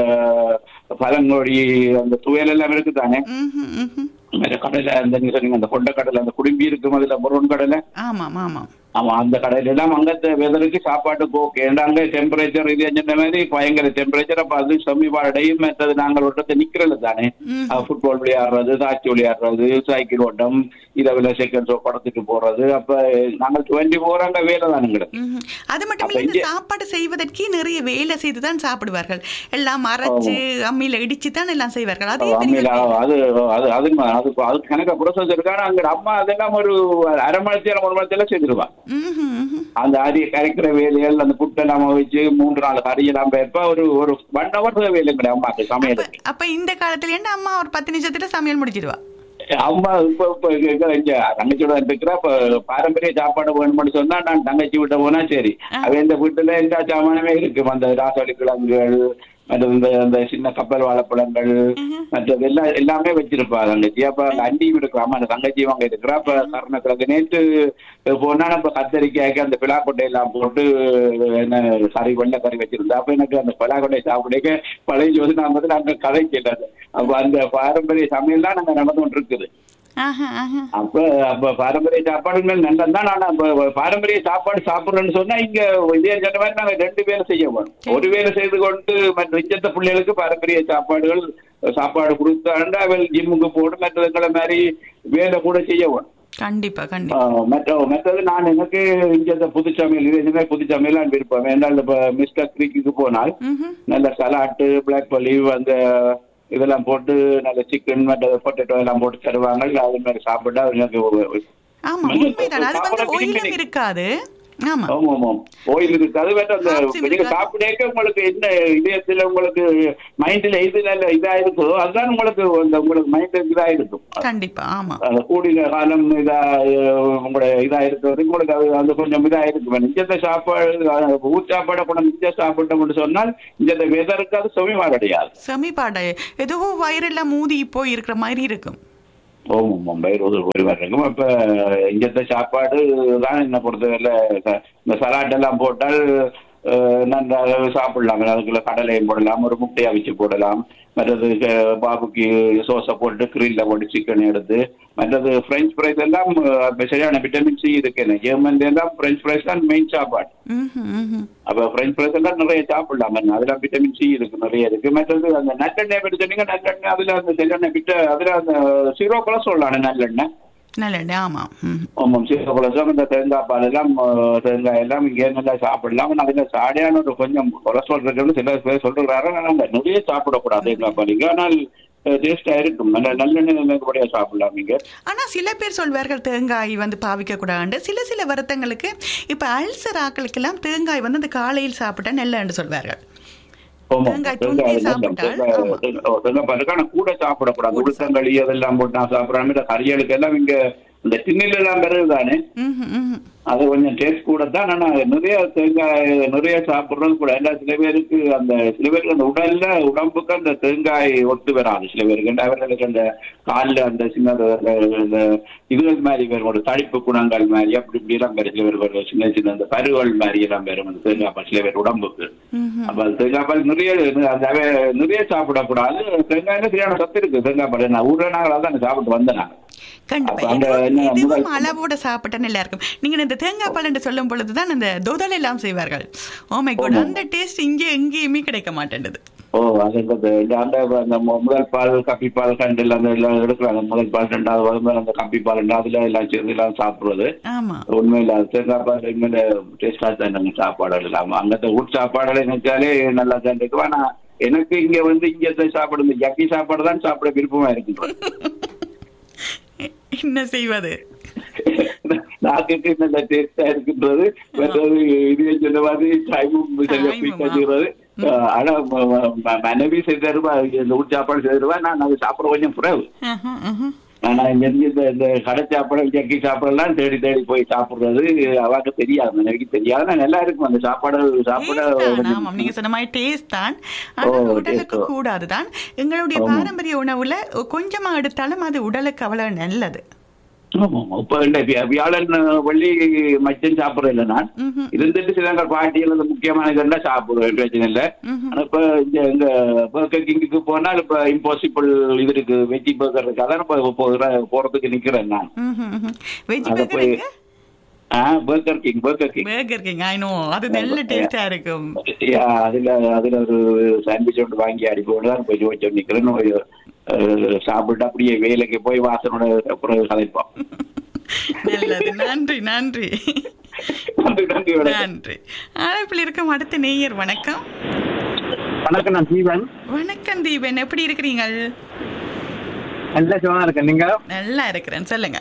பழங்கொடி அந்த துவையல் எல்லாம் இருக்கு தானே ம்ஹும், ம்ஹும். மற்ற கடலை அந்த நீங்க சொன்னீங்க அந்த கொண்ட கடலை அந்த குடும்பி இருக்கும் அதுல முருகன் கடலை ஆமாம் ஆமாம் ஆமா அந்த கடையில எல்லாம் அங்கத்த வெதருக்கு சாப்பாட்டுக்கு ஓகே ஏன்னா அங்க டெம்பரேச்சர் இது சொன்ன மாதிரி பயங்கர டெம்பரேச்சர் அப்ப அது சமீபாடையும் மற்றது நாங்கள் ஒட்டத்தை நிக்கிறது தானே ம். ஃபுட்பால் விளையாடுறது தாச்சி விளையாடுறது சைக்கிள் ஓட்டம் இதை செகண்ட் ஷோ படத்துக்கு போறது அப்ப நாங்கள் டுவெண்ட்டி ஃபோர் அங்க வேலை தானுங்க ம்ஹும். அது மட்டும் அப்ப இல்ல இந்த இங்க- சாப்பாடு செய்வதற்கே நிறைய வேலை செய்து தான் சாப்பிடுவார்கள் எல்லாம் அரைச்சு அம்மியில இடிச்சு தான் எல்லாம் செய்வார்கள் அதே அம்மையில தெரியும் அது அது அது அது அது கணக்க ப்ரொசஸ் இருக்கு ஆனா அங்க அம்மா அதெல்லாம் ஒரு அரை மணி நேரம் ஒரு மணி நேரம் செஞ்சிருவா ம்ஹும், ம்ஹும். அந்த அரி கரைக்கிற வேலைகள் அந்த புட்டை நம்ம வச்சு மூன்று நாலு கறியெல்லாம் வைப்ப ஒரு ஒரு ஒன் ஹவர் வேலைங்க அம்மாக்கு அப்ப சமையலுக்கு அப்ப இந்த காலத்துல என்ன அம்மா ஒரு பத்து நிமிஷத்துல சமையல் முடிச்சிடுவா அம்மா இப்ப இப்ப இங்க இங்க தங்கச்சியோட இருக்கிற இப்ப பாரம்பரிய சாப்பாடு வேணும்னு சொன்னா நான் தங்கச்சி விட்ட போனா சரி அவ இந்த வீட்டுல எல்லா சாமானுமே இருக்கு அந்த ராசவழி கிழங்குகள் மற்ற இந்த அந்த சின்ன கப்பல் வாழைப்பழங்கள் மற்றது எல்லாம் எல்லாமே வச்சிருப்பா தங்கச்சி அப்ப அந்த அண்டி இருக்கிற அம்மா அந்த தங்கச்சி வாங்க இருக்கிறா அப்ப கருணக்கிழங்கு நேற்று போனா நம்ம கத்தரிக்காய்க்கு அந்த பிளாக்கொட்டை எல்லாம் போட்டு என்ன கறி வெள்ளை கறி வச்சிருந்தா அப்ப எனக்கு அந்த பிளாக்கொட்டை சாப்பிடுக்க பழைய யோசனை வந்து நாங்க கதை கேட்டது அப்ப அந்த பாரம்பரிய சமையல் தான் நாங்க நடந்து கொண்டு இருக்குது ஆஹா, ஆஹா. அப்ப அப்ப பாரம்பரிய சாப்பாடுகள் நல்லது தான் ஆனா அப்ப பாரம்பரிய சாப்பாடு சாப்பிடுறோம்னு சொன்னா இங்க இதே சொன்ன மாதிரி நாங்க ரெண்டு வேலை செய்ய வேணும் ஒரு வேலை செய்து கொண்டு மற்ற மிச்சத்த பிள்ளைகளுக்கு பாரம்பரிய சாப்பாடுகள் சாப்பாடு கொடுத்தாண்டா அவள் ஜிம்முக்கு போட்டு மற்றதுங்களை மாதிரி வேலை கூட செய்ய வேணும் கண்டிப்பா கண்டிப்பா ஆஹ் மற்ற மற்றது நான் எனக்கு இங்க இந்த புது சமையல் இது எதுவுமே புது சமையலாம் விருப்பம் ஏன்னால் இப்ப மிஸ்டர் கிரீக்கு போனால் ம்ஹும். நல்ல சலாட்டு பிளாக் ஒலிவ் அந்த இதெல்லாம் போட்டு நல்ல சிக்கன் மற்ற பொட்டேட்டோ எல்லாம் போட்டு தருவாங்க அது மாதிரி சாப்பிட்டா எனக்கு ஒரு- ஆமா மஞ்சள் உண்மைதான் அது வந்து சாப்பிட விரும்பி ஒயிலும் இருக்காது ஆமா ஆமா ஆமா கோயில் இருக்கு அது வேற அந்த Carbs நீங்க இருக்காது. சாப்பிடேக்க உங்களுக்கு என்ன இதயத்துல உங்களுக்கு மைண்ட்ல இது நல்ல இதா இருக்கோ அதுதான் உங்களுக்கு அந்த உங்களுக்கு மைண்ட் இதா இருக்கும் கண்டிப்பா ஆமா அந்த கூடிய காலம் இதா அஹ், உங்களோட இதா இருக்க வரைக்கும் உங்களுக்கு அது அந்த கொஞ்சம் இதா இருக்கும் நிஜத்தை சாப்பாடு அஹ், ஊர் சாப்பாடை கூட நிஜ சாப்பிட்டோம்னு சொன்னால் இந்த வெதருக்கு அது சுவைமா கிடையாது செமிபாட ஏதோ வயிறெல்லாம் மூதி போய் இருக்கிற மாதிரி இருக்கும் ஓம் மும்பை ரோது ஒரு இருக்கும் இப்ப இங்கத்த சாப்பாடு தான் என்ன பொறுத்தவரையில க- இந்த சலாட் எல்லாம் போட்டால் அஹ், நன்றாக சாப்பிடலாம் அதுக்குள்ள கடலையும் போடலாம் ஒரு முட்டையை அவிச்சு போடலாம் மற்றது க- பாபுக்கு சோஸை போட்டு கிரில்ல போட்டு சிக்கன் எடுத்து மற்றது பிரெஞ்ச் ஃப்ரைஸ் எல்லாம் அஹ், சரியான விட்டமின் சி இருக்கு ஜெர்மன்ல எல்லாம் பிரெஞ்ச் ஃப்ரைஸ் தான் மெயின் சாப்பாடு ம்ஹும், ம்ஹும். அப்ப பிரெஞ்ச் ஃப்ரைஸ் எல்லாம் நிறைய சாப்பிடலாம் அதுல விட்டமின் சி இருக்கு நிறைய இருக்கு மற்றது அந்த நல்லெண்ணெய் பற்றி சொன்னீங்க நல்லெண்ணெய் அதுல அந்த செல்லெண்ணெய் விட்ட அதுல அந்த சீரோ கொலஸ்ட்ரால் ஆன நல்லெண்ணெய் நல்லது ஆமா ம். ஆமாம் சீரோ கொலஸ்ட்ரால் இந்த தேங்காய் பால் எல்லாம் அஹ், தேங்காய் எல்லாம் இங்கே நல்லா சாப்பிடலாம் ஆனா அதுல சாடையான ஒரு கொஞ்சம் கொலஸ்ட்ரால் இருக்குன்னு சில பேர் சொல்றாரு ஆனா நாங்க நிறைய சாப்பிடக்கூடாது தேங்காய் பால் இங்க ஆனால் டேஸ்டா இருக்கும் நல்ல நல்லெண்ணெய் நல்லபடியா சாப்பிடலாம் நீங்க ஆனா சில பேர் சொல்வார்கள் தேங்காய் வந்து பாவிக்க கூடாது சில சில வருத்தங்களுக்கு இப்ப அல்சர் ஆக்களுக்கெல்லாம் தேங்காய் வந்து அந்த காலையில் சாப்பிட்டா நல்லன்னு சொல்வார்கள் ஆமாம். தேங்காய் தேங்காய் துருவி எல்லாம் சாப்பிட்டால், தேங்காய் ஆமா. தேங்காய் ஓ, தேங்காய் பால் இருக்கு. ஆனா கூட சாப்பிடக்கூடாது உளுத்தங்களி அதெல்லாம் போட்டு நான் சாப்பிடறாம இந்த கறிகளுக்கு எல்லாம் இங்க இந்த டின்னில எல்லாம் வருது தானே ம்ஹும், ம்ஹும். அது கொஞ்சம் டேஸ்ட் கூட தான் ஆனா நிறைய தேங்காய் நிறைய சாப்பிடுறது கூட ஏன்னா சில பேருக்கு அந்த சில பேருக்கு அந்த உடல்ல உடம்புக்கு அந்த தேங்காய் ஒத்து வராது சில பேருக்கு ஏன்னா அவர்களுக்கு அந்த காலில் அந்த சின்ன அந்த- அந்த இதுகள் மாதிரி வரும் ஒரு தடிப்பு குணங்கள் மாதிரி அப்படி இப்படி எல்லாம் வரும் சில பேர் வரும் சின்ன சின்ன அந்த பருவல் மாதிரி எல்லாம் வரும் அந்த தேங்காய் பால் சில பேர் உடம்புக்கு ம்ஹும். அப்ப அது தேங்காய் பால் நிறைய அந்த அவ- நிறைய சாப்பிடக்கூடாது தேங்காய்ல சரியான சத்து இருக்கு தேங்காய் பால் நான் ஊர்ல நாங்கள் அதான் சாப்பிட்டு வந்தேன் நான் கண்டிப்பா அப்ப அந்த இதுவும் என்ன இதுவும் முதல் அளவோட சாப்பிட்டா நல்லா இருக்கும் நீங்க இந்த தேங்காய் பால் என்று சொல்லும் பொழுதுதான் அந்த தொதல் எல்லாம் செய்வார்கள் ஓ மை காட் ஆமா. அந்த டேஸ்ட் இங்கே எங்கேயுமே கிடைக்க மாட்டேன்து ஓ அது இந்த இந்த அந்த அந்த மு- முதல் பால் கப்பி பால் கண்டில் அந்த எல்லாம் எடுக்கிறாங்க முதல் பால் ரெண்டாவது வரும்போது அந்த கப்பி பால் ரெண்டாவதுல எல்லாம் சேர்ந்து எல்லாம் சாப்பிடுறது ஆமா உண்மையில அது தேங்காய் பால் உண்மையில டேஸ்டா தான் நாங்கள் சாப்பாடு இல்லாம அங்கத்த ஊட் சாப்பாடுல நினைச்சாலே நல்லா தான் இருக்கு ஆனா எனக்கு இங்க வந்து இங்க சாப்பாடு இந்த ஜக்கி சாப்பாடு தான் சாப்பிட விருப்பமா இருக்கு என்ன செய்வது நாக்குக்கு நல்ல டேஸ்டா இருக்கின்றது மற்றது இதே சொன்ன மாதிரி டைமும் சரியா Time-உம், போய் தருவது ஆனா ம- ம- ம- மனைவி செய்து தருவா இந்த ஊர் சாப்பாடு செய்து தருவா நான் அது சாப்பிட கொஞ்சம் குறைவு ம்ஹும், ம்ஹும். ஆனா இங்க இருந்து இந்த இந்த கடை சாப்பாடு ஜக்கி சாப்பாடுலாம் தேடி தேடி போய் சாப்பிடுறது அவாக்கு தெரியாது மனைவிக்கு தெரியாது ஆனா நல்லா இருக்கும் அந்த சாப்பாடு சாப்பிட Taste தான், கொஞ்சம் ஆமாம் நீங்க சொன்ன மாதிரி டேஸ்ட் தான் ஆனா ஓ, உடலுக்கு taste. கூடாதுதான் எங்களுடைய ஆமா. பாரம்பரிய உணவுல கொஞ்சமா எடுத்தாலும் அது உடலுக்கு அவ்வளவு நல்லது ஆமா, ஆமா. இப்ப இந்த வியா- வியாழன் வெள்ளி மச்சம் சாப்பிடுறது இல்லை நான் ம்ஹும். இருந்துட்டு சில பாட்டிகள் அந்த முக்கியமான இதெல்லாம் சாப்பிடுவேன் பிரச்சனை இல்லை ம்ஹும். ஆனா இப்ப இந்த எங்க பர்கர் கிங்குக்கு போனால் இப்ப இம்பாசிபிள் இது இருக்கு வெஜ்ஜி பர்கர் இருக்கு அதான் இப்ப போகிற- போறதுக்கு நிக்கிறேன் நான் வெஜ் அத பர்கர் போய் ஆ burger king burger king burger king I know அது நல்ல டேஸ்டா இருக்கும் யா, அதுல அதுல ஒரு சாண்ட்விச் ஒன்று வாங்கி அடி போட்டு தான் போய் யோசிச்சு நிக்கிறேன் ஒரு, அஹ், சாப்பிட்டு அப்படியே வேலைக்கு போய் வாசனோட அப்புறம் கதைப்போம் நல்லது நன்றி நன்றி நன்றி நன்றி வணக்கம். நன்றி அழைப்பில் இருக்கும் அடுத்த நேயர் வணக்கம் வணக்கம் நான் ஜீவன் வணக்கம் தீபன் எப்படி இருக்கிறீங்க நல்ல சுகமா இருக்கேன் நீங்க நல்லா இருக்கிறேன் சொல்லுங்க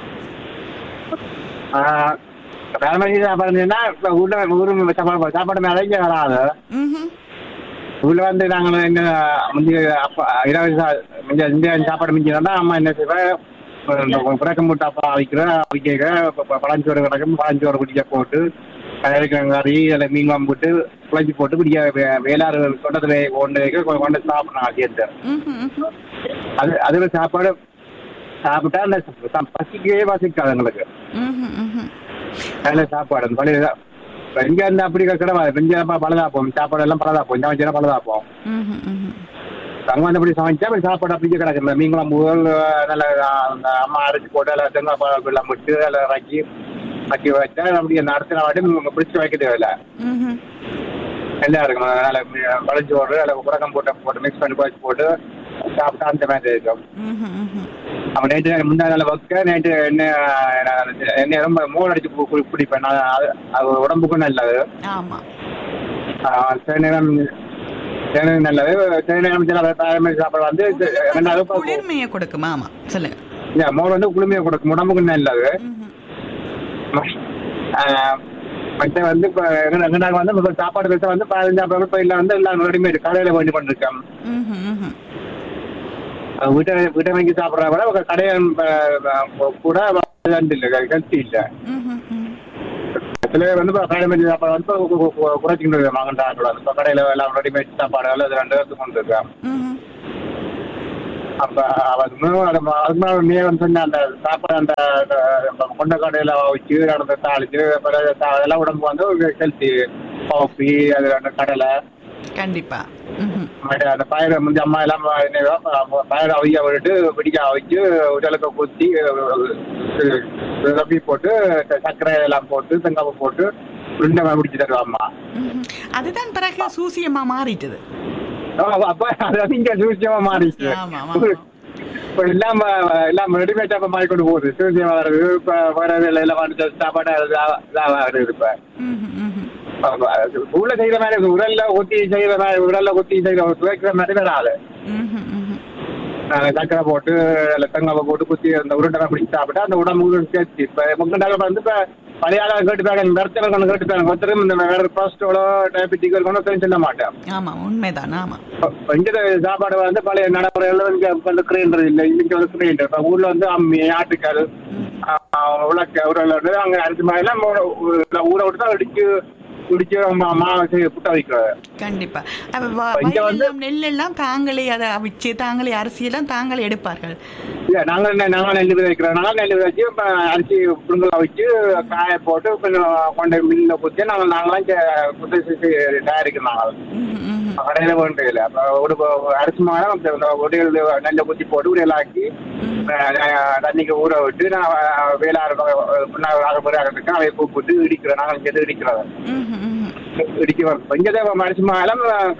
வேலைமணி சாப்பாடுன்னா இப்ப ஊர்ல ஊரு சாப்பாடு சாப்பாடு மேல இங்க வராது ம்ஹும். ஊர்ல வந்து நாங்க என்ன முந்தைய அப்பா இருபது சா- முந்தைய இந்த சாப்பாடு மிஞ்சினா அம்மா என்ன செய்வேன் புறக்க மூட்டை அப்பா அவிக்கிறேன் அவிக்க பழஞ்சோறு கிடக்கும் பழஞ்சோறு குடிக்க போட்டு கறி அதில் மீன் குழம்பு போட்டு குழஞ்சி போட்டு குடிக்க வே- வேளாறு தோட்டத்தில் கொண்டு வைக்க கொ- கொண்டு சாப்பிடணும் சேர்ந்து ம்ஹும், ம்ஹும். அது அதுல சாப்பாடு சாப்பிட்டா அந்த ச- பசிக்கவே பசிக்காது எங்களுக்கு ம்ஹும், ம்ஹும். நல்ல சாப்பாடு அந்த பழைய இங்க இருந்து அப்படி கிடையாது இங்க நம்ம பழதாப்போம் சாப்பாடு எல்லாம் பழதாப்போம் சமைச்சா பழதாப்போம் ம்ஹும், ம்ஹும். அங்க வந்து அப்படி சமைச்சா அப்படி சாப்பாடு அப்படியே கிடக்கு மீன் குழம்பு நல்ல அந்த அம்மா அரைச்சி போட்டு அதில் தேங்காய் பால் எல்லாம் விட்டு அதில் இறக்கி வச்சு வச்சா அப்படி அந்த அடுத்த நாள் வாட்டி பிடிச்சி வைக்க தேவையில்ல ம்ஹும். நல்லா இருக்கும் நல்ல வளைஞ்சோறு அதில் உரகம் போட்டு போட்டு மிக்ஸ் பண்ணி குழச்சி போட்டு சாப்பிட்டா அந்த மாதிரி இருக்கும் ம்ஹும், ம்ஹும். அவன் நேற்று முந்தா நாள் வைக்க நேற்று எண்ணெய் எண்ணெய் ரொம்ப மூணு அடிச்சு கு- கு- குடிப்பேன் நான் அது அது உடம்புக்கும் நல்லது ஆமா ஆஹ் சில நேரம் சில நேரம் நல்லது சில நேரம் சில பாரம்பரிய சாப்பாடு வந்து இது ரெண்டாவது ப- குளிர்மையை கொடுக்கும் ஆமா சொல்லுங்க இல்ல, மோர் வந்து குளுமையை கொடுக்கும் உடம்புக்கு நல்லது ம்ஹும். ஆஹ் மற்ற வந்து இப்போ எங்க எங்க நாங்கள் வந்து முதல் சாப்பாடு பேச வந்து பதினஞ்சாம் இப்போ இல்லை வந்து எல்லாம் ரெடிமேட் கடையில் வேண்டி பண்ணிருக்கோம் ம்ஹும், ம்ஹும். வீட்டை வீட்டை வாங்கி சாப்பிட்றத விட ஒரு கடையை கூட இது இல்லை ஹெல்த்தி இல்லை ம்ஹும், ம்ஹும். சில பேர் வந்து இப்போ கடையில் வாங்கி சாப்பாடு வந்து கு- கு- கு- குறைச்சிக்கிட்டு வாங்கிட்டாங்க இப்போ கடையில் எல்லாம் ரெடிமேட் சாப்பாடு எல்லாம் இது ரெண்டு பேருக்கு கொண்டு இருக்கேன் ம்ஹும். அப்ப அதுக்கு முன்னாடி அது ம- அதுக்கு முன்னாடி நீ வந்து சொன்ன அந்த சாப்பாடு அந்த அந்த கொண்ட கடையில வச்சு நடந்த தாளிச்சு அப்புறம் தா- அதெல்லாம் உடம்பு வந்து ஹெல்த்தி காஃபி அது அந்த கடலை கண்டிப்பா ம்ஹும். மற்ற அந்த பயிரை முந்தி அம்மா எல்லாம் பயிரை அவிய விட்டு பிடிக்க அவிச்சு உடலுக்கு குத்தி ரப்பி போட்டு சர்க்கரை எல்லாம் போட்டு தேங்காய் போட்டு உருண்டை மாதிரி பிடிச்சி தருவா அம்மா ம்ஹும். அதுதான் பிறகு சூசியமா மாறிட்டது அப்ப- அப்ப அது வந்து இங்க சூழ்ச்சியமா மாறிச்சு ஆமா, ஆமா. இப்ப எல்லாம் அஹ், எல்லாம் ரெடிமேட் அப்ப மாறி கொண்டு போகுது சூழ்ச்சியா வருது இப்ப வேற இதுல எல்லாம் வந்து சாப்பாடு அது இதா- இதா வருது இப்ப ம்ஹும், ம்ஹும். அப்ப அது உள்ள செய்யற மாதிரி இருக்கு. உடல்ல கொத்தி செய்யற மாதிரி உடல்ல கொத்தி செய்யற துவைக்கிற மாதிரி வராது ம்ஹும், ம்ஹும். நாங்க சக்கரை போட்டு அதுல தேங்காய் போட்டு குத்தி அந்த உருண்டை பிடிச்சி சாப்பிட்டா அந்த உடம்பு சேர்த்து இப்ப முன்னாடி வந்து இப்ப பழைய ஆளா கேட்டுப்பாங்க மருத்துவ கொண்டு கேட்டுப்பாங்க ஒருத்தரும் இந்த வேற கொலஸ்ட்ரோலோ டயபெட்டிக் இருக்கணும் சொல்ல மாட்டேன் ஆமா உண்மைதான் ஆமா இங்க சாப்பாடு வந்து பழைய நடைமுறைகள் இங்க வந்து கிரைண்டர் இல்லை இங்க வந்து கிரைண்டர் இப்ப ஊர்ல வந்து அம்மி ஆட்டுக்கால் உலக்க உரல் வந்து அங்க அரிசி மாதிரி எல்லாம் ஊற ஊற விட்டு தான் இடிச்சு இடிச்சு மா- மாவு செய்ய புட்ட வைக்கிறது கண்டிப்பா அப்ப வ- இங்க வந்து- வயலெல்லாம் நெல்லெல்லாம் தாங்களே அதை அவிச்சு தாங்களே அரிசியெல்லாம் தாங்களே எடுப்பார்கள் இல்ல நாங்க என்ன- நாங்க நெல் விதை வைக்கிறோம் நாங்க நெல் விதை வச்சு இப்ப அரிசி புடுங்கலா வச்சு காய போட்டு கொஞ்சம் கொண்டு மில்ல குத்தி நாங்க நாங்களாம் சே- குத்தி சுத்தி தயாரிக்கிறோம் நாங்கள் ம்ஹும், ம்ஹும். கடையில வேண்டியதில்லை அப்ப ஒரு ப- அரிசி மாதம் இந்த உடையல் நெல்லை குத்தி போட்டு உடையல் ஆக்கி அஹ், தண்ணிக்கு ஊற விட்டு நான் அஹ், வேளாறு ஆகிறதுக்கு அவைய கூப்பிட்டு இடிக்கிறோம் நாங்கள் இங்கே இடிக்கிறோம் ம்ஹும், ம்ஹும். இடிக்க வரும் இங்கே அரிசி மாதம்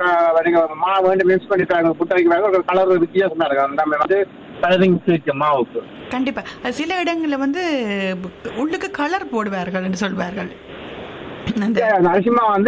மாவு வந்து மிக்ஸ் பண்ணிட்டாங்க புட்ட வைக்கிறாங்க ஒரு கலர் வித்தியாசமா இருக்கு நம்ம வந்து கலரிங் வச்ச மாவுக்கு கண்டிப்பா அது சில இடங்கள்ல வந்து உள்ளுக்கு கலர் போடுவார்கள் என்று சொல்வார்கள் அந்த அந்த அரிசி மாவு வந்து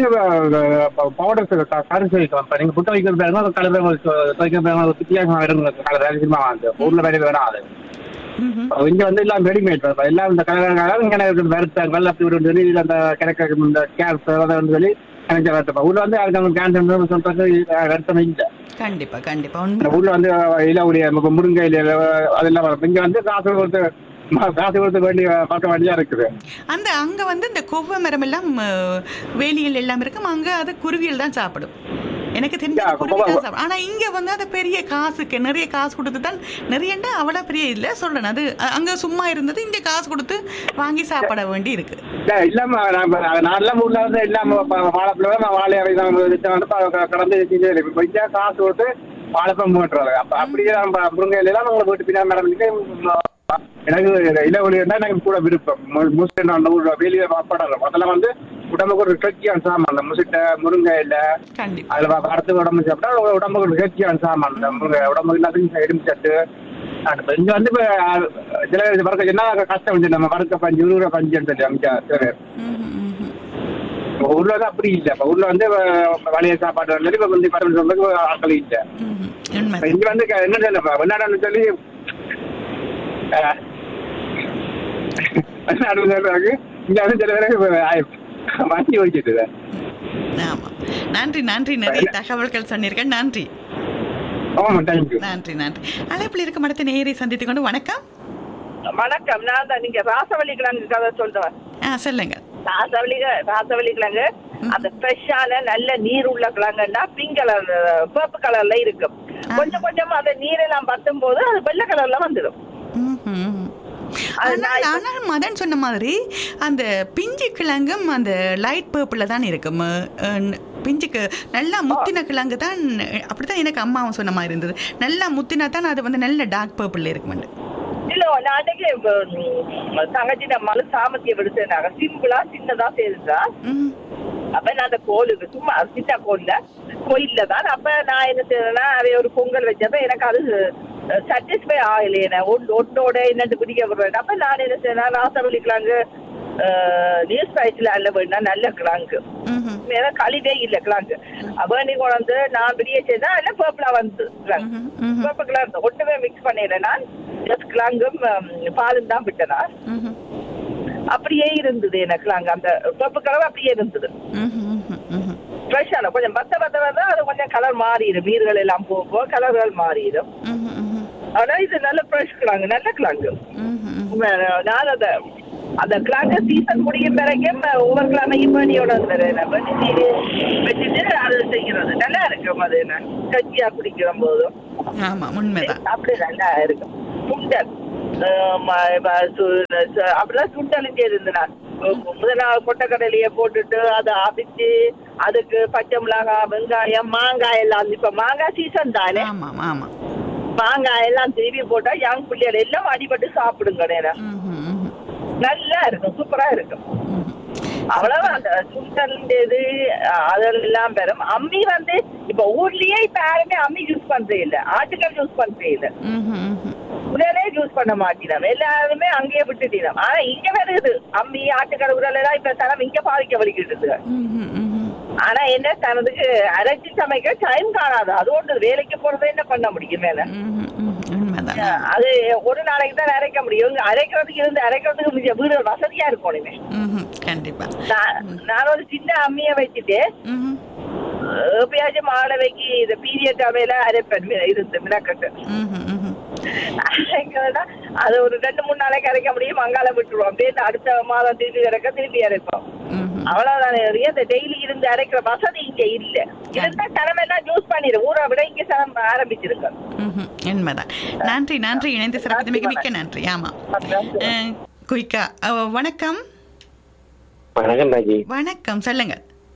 பவுடர் கருசு வைக்கலாம் இப்ப நீங்க புட்ட வைக்கிறது கலர் வைக்கிறது வித்தியாசமா இருக்கு கலர் அரிசி மாவு அந்த ஊர்ல வேலை வேணாம் அது ம்ஹும். இங்க வந்து எல்லாம் ரெடிமேட் எல்லாம் இந்த கலர் இங்க வருத்தாங்க அப்படி ஒரு சொல்லி இதுல அந்த கிடக்க இந்த கேஸ் வந்து சொல்லி எனக்கு வருத்தப்பா ஊர்ல வந்து அதுக்கு கேன்சர் சொல்றது வருத்தம் இல்லை கண்டிப்பா கண்டிப்பா இந்த உண்மை ஊர்ல வந்து இல உடைய முருங்கை இல அதெல்லாம் வரும் இங்க வந்து காசு கொடுத்து ம- காசு கொடுத்து வேண்டிய பார்க்க வேண்டியா இருக்குது அந்த அங்க வந்து இந்த கொவ்வை மரம் எல்லாம் அஹ், வேலிகள் எல்லாம் இருக்கும் அங்க அது குருவியல் தான் சாப்பிடும் எனக்கு தெரிஞ்ச Yeah, குருவி தான் கொவ்வை- சாப்பிடும் ஆனா இங்க வந்து அது பெரிய காசுக்கு நிறைய காசு கொடுத்து தான் நிறையண்டா அவ்வளவு பெரிய இல்ல சொல்றேன் அது அ- அங்க சும்மா இருந்தது இங்க காசு கொடுத்து வாங்கி சாப்பிட வேண்டி இருக்கு இல்ல, இல்லாம நான் இப்ப நான் எல்லாம் ஊர்ல வந்து இல்லாம வாழைப்பழம் வாழை அவை தான் வச்சு வந்து ப- க- கடந்து வச்சுட்டே இருக்கு. இப்ப இங்க காசு கொடுத்து வாழைப்பழம் போட்டுறாங்க அப்ப அப்படியே நம்ம முருங்கை எல்லாம் உங்களை வீட்டு பின்னாடி நடந்துட்டு எனக்கு இல ஒளியா எனக்கு கூட விருப்பம் முசிட்ட அந்த ஊர்ல வெளியே படம் அதெல்லாம் வந்து உடம்புக்கு ஒரு கட்சியான சாமான் அந்த முசிட்ட முருங்கை இல்ல கண்டிப்பா அதுல வ- வறுத்து உடம்பு சாப்பிட்டா உடம்புக்கு ஒரு கட்சியான சாமான் அந்த முருங்கை உடம்புக்கு எல்லாத்தையும் எலும்பு சட்டு அது இப்ப இங்க வந்து இப்ப அஹ், சில பேர் வறுக்க என்ன கஷ்டம் வந்து நம்ம வறுக்க பஞ்சு இருபது பஞ்சுன்னு சொல்லி அமைச்சா சில பேர் ம்ஹும், ம்ஹும். இப்ப ஊர்ல வந்து அப்படி இல்ல இப்ப ஊர்ல வந்து அஹ், வளைய சாப்பாடு வந்து இப்ப வந்து பரவல் சொல்றதுக்கு ஆட்கள் இல்ல ம்ஹும். உண்மை இப்ப இங்க வந்து க- என்ன சொல்ல வெளிநாடுன்னு சொல்லி அஹ், வெளிநாடு சொல்றாங்க இங்க வந்து சில பேருக்கு மாற்றி வச்சுட்டு ஆமா நன்றி நன்றி நிறைய தகவல்கள் சொன்னீர்கள் நன்றி ஆமா தேங்க்யூ நன்றி நன்றி அழைப்பில் இருக்க மடத்தை நேரை சந்தித்துக் கொண்டு வணக்கம் வணக்கம் நான் தான் நீங்க ராசவள்ளி கிழங்கு கதை சொல்றேன் ஆ சொல்லுங்க ராசவள்ளி ராசவள்ளி கிழங்கு அந்த ஃப்ரெஷ்ஷான நல்ல நீர் உள்ள கிழங்குன்னா பிங்க் கலர் பர்ப்பு கலர்ல இருக்கும் கொஞ்சம் கொஞ்சம் அந்த நீரெல்லாம் பத்தும் போது அது வெள்ளை கலர்ல வந்துடும் ம்ஹும். அது ஆனால் நான் இப்ப- ஆனால் மதன் சொன்ன மாதிரி அந்த பிஞ்சு கிழங்கும் அந்த லைட் பர்பிளில் தான் இருக்கும் அஹ், பிஞ்சுக்கு நல்லா முத்தின கிழங்கு தான் அப்படித்தான் எனக்கு அம்மாவும் சொன்ன மாதிரி இருந்தது நல்லா முத்தினா தான் அது வந்து நல்ல டார்க் பர்பிளில் இருக்கும் இல்ல நான் அன்னைக்கு ம், தங்கச்சிட்ட மலு சாமத்திய விடுத்தேனாங்க சிம்பிளா சின்னதா செய்துட்டா ம் அப்ப நான் அந்த கோலுக்கு சும்மா சின்ன கோல்ல கோயில்ல தான் அப்ப நான் என்ன செய்யறேன்னா அவை ஒரு பொங்கல் வச்சப்ப எனக்கு அது சாட்டிஸ்ஃபை ஆகலையே ஒட்டோட என்னட்டு பிடிக்க விடுறேன் அப்ப நான் என்ன செய்யறேன் ராசவள்ளி கிழங்கு நியூஸ் பிரைஸ்ல அல்ல வேணா நல்ல கிழங்கு ம்ஹும். வேற கழிவே இல்ல கிழங்கு அவ நீ கொண்டு நான் பிரிய செய்தா இல்ல பர்பிளா வந்து கிழங்கு ம்ஹும். ம்ஹும். பர்பிள் கிழங்கு ஒட்டுமே மிக்ஸ் பண்ணிடுறேன் நான் ஜஸ்ட் கிழங்கும் ம், பாலும் தான் விட்டேன் நான் ம்ஹும். அப்படியே இருந்தது எனக்கு அங்க அந்த பப்பு கலர் அப்படியே இருந்தது ம்ஹும், ம்ஹும், ம்ஹும். ஃப்ரெஷ்ஷான கொஞ்சம் பத்த பத்த வந்து அது கொஞ்சம் கலர் மாறிடும் நீர்கள் எல்லாம் போக போக கலர்கள் மாறிடும் ம்ஹும், ம்ஹும், ஆனா இது நல்ல ஃப்ரெஷ் கிழங்கு நல்ல கிழங்கு ம்ஹும், ம்ஹும். உண்மை, நான் அந்த அந்த கிழங்கு சீசன் முடியும் வரைக்கும் ஒவ்வொரு கிழமையும் வேணியோட வச்சுட்டு அது செய்கிறது நல்லா இருக்கும் அது என்ன கஞ்சியா குடிக்கிற போதும் ஆமா உண்மைதான் அப்படி நல்லா இருக்கும் சுண்டல் அஹ் ம- ம- சு- சு- அப்படிலாம் சுண்டலும் செய்திருந்து நான் முதல் நாள் கொட்டக்கடலையை போட்டுட்டு அதை அவிச்சு அதுக்கு பச்சை மிளகாய் வெங்காயம் மாங்காய் எல்லாம் இப்ப மாங்காய் சீசன் தானே ஆமா ஆமா மாங்காய் எல்லாம் திருவி போட்டா யங் பிள்ளைகள் எல்லாம் அடிபட்டு சாப்பிடுங்க நேரா ம்ஹும், ம்ஹும், நல்லா இருக்கும் சூப்பரா இருக்கும் ம்ஹும். அவ்வளவு அந்த சுண்டல் இது அதெல்லாம் பெறும் அம்மி வந்து இப்ப ஊர்லயே இப்ப யாருமே அம்மி யூஸ் பண்றே இல்ல ஆட்டுக்கல் யூஸ் பண்றே இல்ல ம்ஹும், ம்ஹும். உடனே யூஸ் பண்ண மாட்டினோம் எல்லாருமே அங்கேயே விட்டுட்டினோம் ஆனா இங்க வருது அம்மி ஆட்டுக்கல் உடல் எல்லாம் இப்ப தரம் இங்க பாதிக்க வலிக்கிட்டு ம்ஹும், ம்ஹும். ஆனா என்ன தனதுக்கு அரைச்சி சமைக்க டைம் காணாது அது ஒன்று வேலைக்கு போறதை என்ன பண்ண முடியும் மேல ம்ஹும், ம்ஹும். உண்மைதான் அது ஒரு நாளைக்கு தான் அரைக்க முடியும் இங்க அரைக்கிறதுக்கு இருந்து அரைக்கிறதுக்கு மிச்ச வீடு வசதியா இருக்கும் இனிமே ம்ஹும், கண்டிப்பா நான் நான் ஒரு சின்ன அம்மிய வச்சுட்டு ம்ஹும், எப்பயாச்சும் மாணவிக்கு இந்த பீரியட் அவையில அரைப்பேன் மி- இருந்து மினக்கட்டு ம்ஹும், ம்ஹும். அரைக்கிறதுனா அது ஒரு ரெண்டு மூணு நாளைக்கு அரைக்க முடியும் மங்கால விட்டுருவோம் அப்படியே இந்த அடுத்த மாதம் திருப்பி அரைக்க திருப்பி அரைப்போம் ம்ஹும். அவ்வளவுதானே ஒழிய இந்த டெய்லி இருந்து அரைக்கிற வசதி இங்க இல்ல இருந்தா சனம் எல்லாம் ஜூஸ் பண்ணிடு ஊரை விட இங்க சனம் ஆரம்பிச்சிருக்க ம்ஹும். உண்மைதான் நன்றி நன்றி இணைந்து சிறப்பித்தமைக்கு மிக்க நன்றி ஆமா அஹ், குயிக்கா அஹ், வணக்கம் வணக்கம் ராஜி வணக்கம் சொல்லுங்க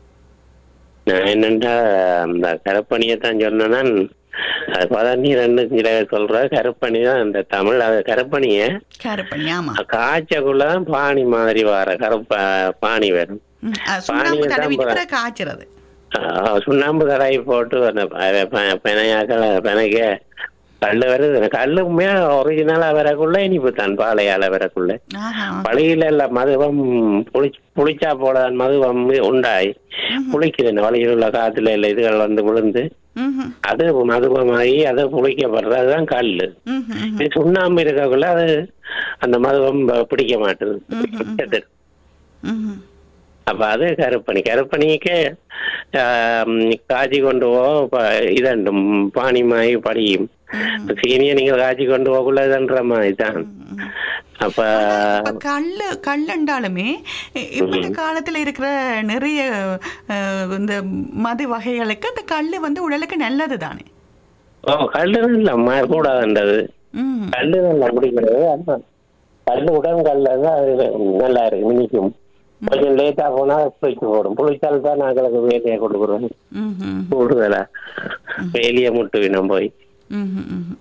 நான் என்னண்டா அந்த கருப்பணியை தான் சொன்னேன் அது பதனி ரெண்டு கிட்ட சொல்ற கருப்பணி தான் அந்த தமிழ் அது கருப்பணிய கருப்பணி ஆமா காய்ச்சக்குள்ளதான் பாணி மாதிரி வர கருப்ப பாணி வரும் ம், அஹ், சுண்ணாம்பு பானியை தான் தடவிட்டு ப- பிறகு காய்ச்சறது ஆஹ் சுண்ணாம்பு கடாய் போட்டு அந்த ப- ப- பிணையாக்கள் பிணைக்க கல்லு வருது கல்லுமே ஒரிஜினலா வரக்குள்ள இனிப்பு தான் பாலையால வரக்குள்ள ஆஹா வழியில இல்ல மதுவம் புளி புளிச்சா போல மதுவம் உண்டாய் புளிக்குது வழியில் உள்ள காத்துல இல்ல இதுகள் வந்து விழுந்து ம்ஹும், அது மதுவமாகி அது புளிக்கப்படுறது அதுதான் கல்லு ம்ஹும், ம்ஹும். இது சுண்ணாம்பு இருக்கக்குள்ள அது அந்த மதுவம் ப- பிடிக்க மாட்டுது செத்து. ம்ஹும். அப்ப அது கருப்பணி கருப்பணிக்கு ஆம், காய்ச்சி கொண்டு போ ப- இதண்டும் பானிமாய் படியும் சீனியை நீங்க காய்ச்சி கொண்டு போகக்குள்ள இதுன்ற மாதிரி தான் அப்ப இப்ப கல்லு கல்லுண்டாலுமே இ- இப்படி காலத்துல இருக்கிற நிறைய அஹ், இந்த மது வகைகளுக்கு அந்த கல்லு வந்து உடலுக்கு நல்லது தானே ஓ கல்லு இல்ல கூடாதுன்றது ம் கல்லு நல்லா குடிக்கிறது அதான் கல்லு உடன் கல்ல தான் அது நல்லா இருக்கு மினிக்கும் கொஞ்சம் லேட்டா போனா புளிச்சு போடும் புளிச்சால் தான் நாங்களுக்கு வேலையை கொடுக்குறோம் ம்ஹும், கூடுதலா வேலிய முட்டுவினம் போய் ம்ஹும், ம்ஹும்.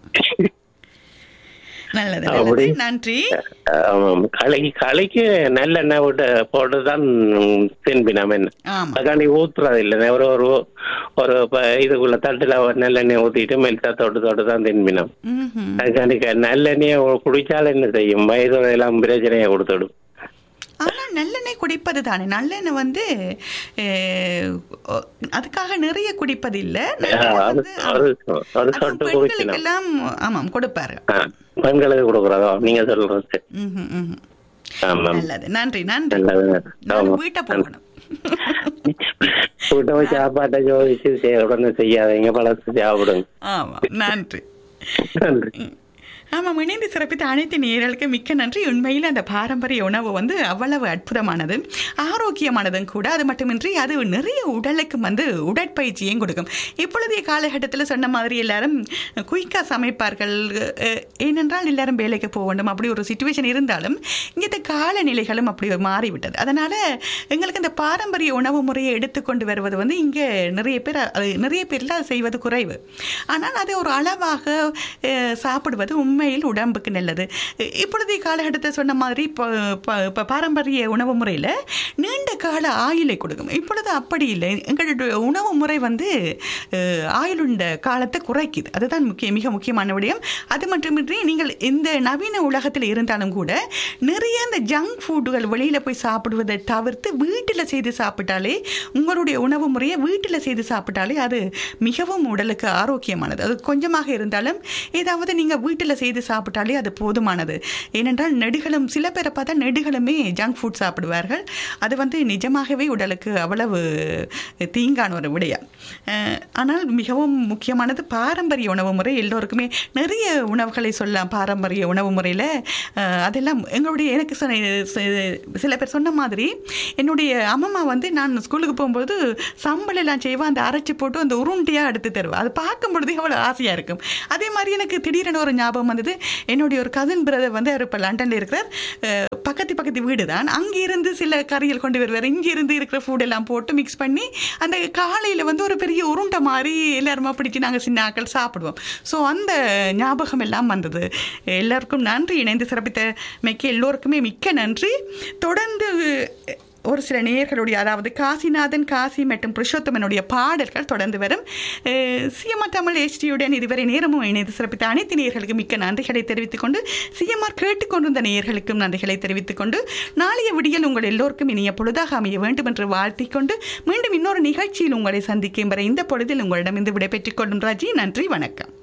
நல்லது அப்படி. நல்லது நன்றி ஆமாம் களை களிக்கு நல்லெண்ணெய் விட்டு போட்டுதான் தின்பினம் என்ன ஆமா அதுக்காண்டி ஊத்துறது இல்லை ஒரு ஒரு ஒரு ப- இதுக்குள்ள தட்டுல ஒரு நல்லெண்ணெய் ஊத்திட்டு மெல்சா தொட்டு தொட்டு தான் தின்பினம் ம்ஹும். அதுக்காண்டி க- நல்லெண்ணெயை குடிச்சால் என்ன செய்யும் வயது எல்லாம் பிரச்சனையை கொடுத்துடும் ஆனா நல்லெண்ணெய் குடிப்பது தானே நல்லெண்ணெய் வந்து அஹ், ஒ- அதுக்காக நிறைய குடிப்பது இல்ல நல்லெண்ணெய் அது வந்து, ஒரு ஆமா. ஒரு அதுவும் சொட்டு குடிக்கணும் பெண்களுக்கெல்லாம் ஆமாம் கொடுப்பாரு ஆ, பெண்களுக்கு கொடுக்குறதோ நீங்க சொல்றது ம்ஹும், ம்ஹும். ஆமாம் நல்லது நன்றி நன்றி நல்லது நானும் ஆமா வீட்டை போகணும் கூட்டமா சாப்பாட்டை ஜோதிச்சு செய்- உடனே செய்யாதீங்க பழத்து சாப்பிடுங்க ஆமா நன்றி நன்றி ஆமாம் இணைந்து சிறப்பித்த அனைத்து நேயர்களுக்கு மிக்க நன்றி உண்மையில் அந்த பாரம்பரிய உணவு வந்து அவ்வளவு அற்புதமானது ஆரோக்கியமானதும் கூட அது மட்டுமின்றி அது நிறைய உடலுக்கு வந்து உடற்பயிற்சியும் கொடுக்கும் இப்பொழுதைய காலகட்டத்தில் சொன்ன மாதிரி எல்லாரும் குயிக்காக சமைப்பார்கள் அஹ், ஏனென்றால் எல்லாரும் வேலைக்கு போக வேண்டும் அப்படி ஒரு சுச்சுவேஷன் இருந்தாலும் இங்கே காலநிலைகளும் அப்படி மாறிவிட்டது அதனால் எங்களுக்கு இந்த பாரம்பரிய உணவு முறையை எடுத்துக்கொண்டு வருவது வந்து இங்கே நிறைய பேர் அது நிறைய பேரில் அது செய்வது குறைவு ஆனால் அதை ஒரு அளவாக அஹ், சாப்பிடுவது உண்மையில் உடம்புக்கு நல்லது இ- இப்பொழுதைய காலகட்டத்தை சொன்ன மாதிரி இப்போ இப்போ பாரம்பரிய உணவு முறையில் நீண்ட கால ஆயுளை கொடுக்கும் இப்பொழுது அப்படி இல்லை எங்களுடைய உணவு முறை வந்து அஹ், ஆயுளுண்ட காலத்தை குறைக்குது அதுதான் முக்கிய மிக முக்கியமான விடயம் அது மட்டுமின்றி நீங்கள் இந்த நவீன உலகத்தில் இருந்தாலும் கூட நிறைய இந்த ஜங்க் ஃபுட்டுகள் வெளியில் போய் சாப்பிடுவதை தவிர்த்து வீட்டில் செய்து சாப்பிட்டாலே உங்களுடைய உணவு முறையை வீட்டில் செய்து சாப்பிட்டாலே அது மிகவும் உடலுக்கு ஆரோக்கியமானது அது கொஞ்சமாக இருந்தாலும் ஏதாவது நீங்கள் வீட்டில் செய்து செய்து சாப்பிட்டாலே அது போதுமானது ஏனென்றால் நெடுகளும் சில பேரை பார்த்தா நெடுகளுமே ஜங்க் ஃபுட் சாப்பிடுவார்கள் அது வந்து நிஜமாகவே உடலுக்கு அவ்வளவு தீங்கான ஒரு விடயம் அஹ், ஆனால் மிகவும் முக்கியமானது பாரம்பரிய உணவு முறை எல்லோருக்குமே நிறைய உணவுகளை சொல்லலாம் பாரம்பரிய உணவு முறையில் அதெல்லாம் எங்களுடைய எனக்கு சொன்ன- சி- சில பேர் சொன்ன மாதிரி என்னுடைய அம்மம்மா வந்து நான் ஸ்கூலுக்கு போகும்போது சம்பளம் எல்லாம் செய்வேன் அந்த அரைச்சி போட்டு அந்த உருண்டையாக எடுத்து தருவேன் அது பார்க்கும் பொழுது எவ்வளோ ஆசையாக இருக்கும் அதே மாதிரி எனக்கு திடீரென ஒரு ஞாபகம் வந்தது என்னுடைய ஒரு கசின் பிரதர் வந்து அவர் இப்போ லண்டனில் இருக்கிறார் அஹ், பக்கத்து பக்கத்து வீடு தான் அங்கே இருந்து சில கறிகள் கொண்டு வருவார் இங்கே இருந்து இருக்கிற ஃபுட் எல்லாம் போட்டு மிக்ஸ் பண்ணி அந்த காலையில் வந்து ஒரு பெரிய உருண்டை மாதிரி எல்லாருமா பிடிச்சி நாங்கள் சின்ன ஆக்கள் சாப்பிடுவோம் ஸோ அந்த ஞாபகம் எல்லாம் வந்தது எல்லாருக்கும் நன்றி இணைந்து சிறப்பித்த மிக்க எல்லோருக்குமே மிக்க நன்றி தொடர்ந்து ஒரு சில நேயர்களுடைய அதாவது காசிநாதன் காசி மற்றும் புருஷோத்தமனுடைய பாடல்கள் தொடர்ந்து வரும் சிஎம்ஆர் தமிழ் ஹெச்டியுடன் இதுவரை நேரமும் இணைந்து சிறப்பித்த அனைத்து நேயர்களுக்கு மிக்க நன்றிகளை தெரிவித்துக் கொண்டு சிஎம்ஆர் கேட்டுக்கொண்டிருந்த நேயர்களுக்கும் நன்றிகளை தெரிவித்துக் கொண்டு நாளைய விடியல் உங்கள் எல்லோருக்கும் இனிய பொழுதாக அமைய வேண்டும் என்று வாழ்த்திக் கொண்டு மீண்டும் இன்னொரு நிகழ்ச்சியில் உங்களை சந்திக்கும் வரை இந்த பொழுதில் உங்களிடமிருந்து விடைபெற்றுக் கொள்ளும் ராஜி நன்றி வணக்கம்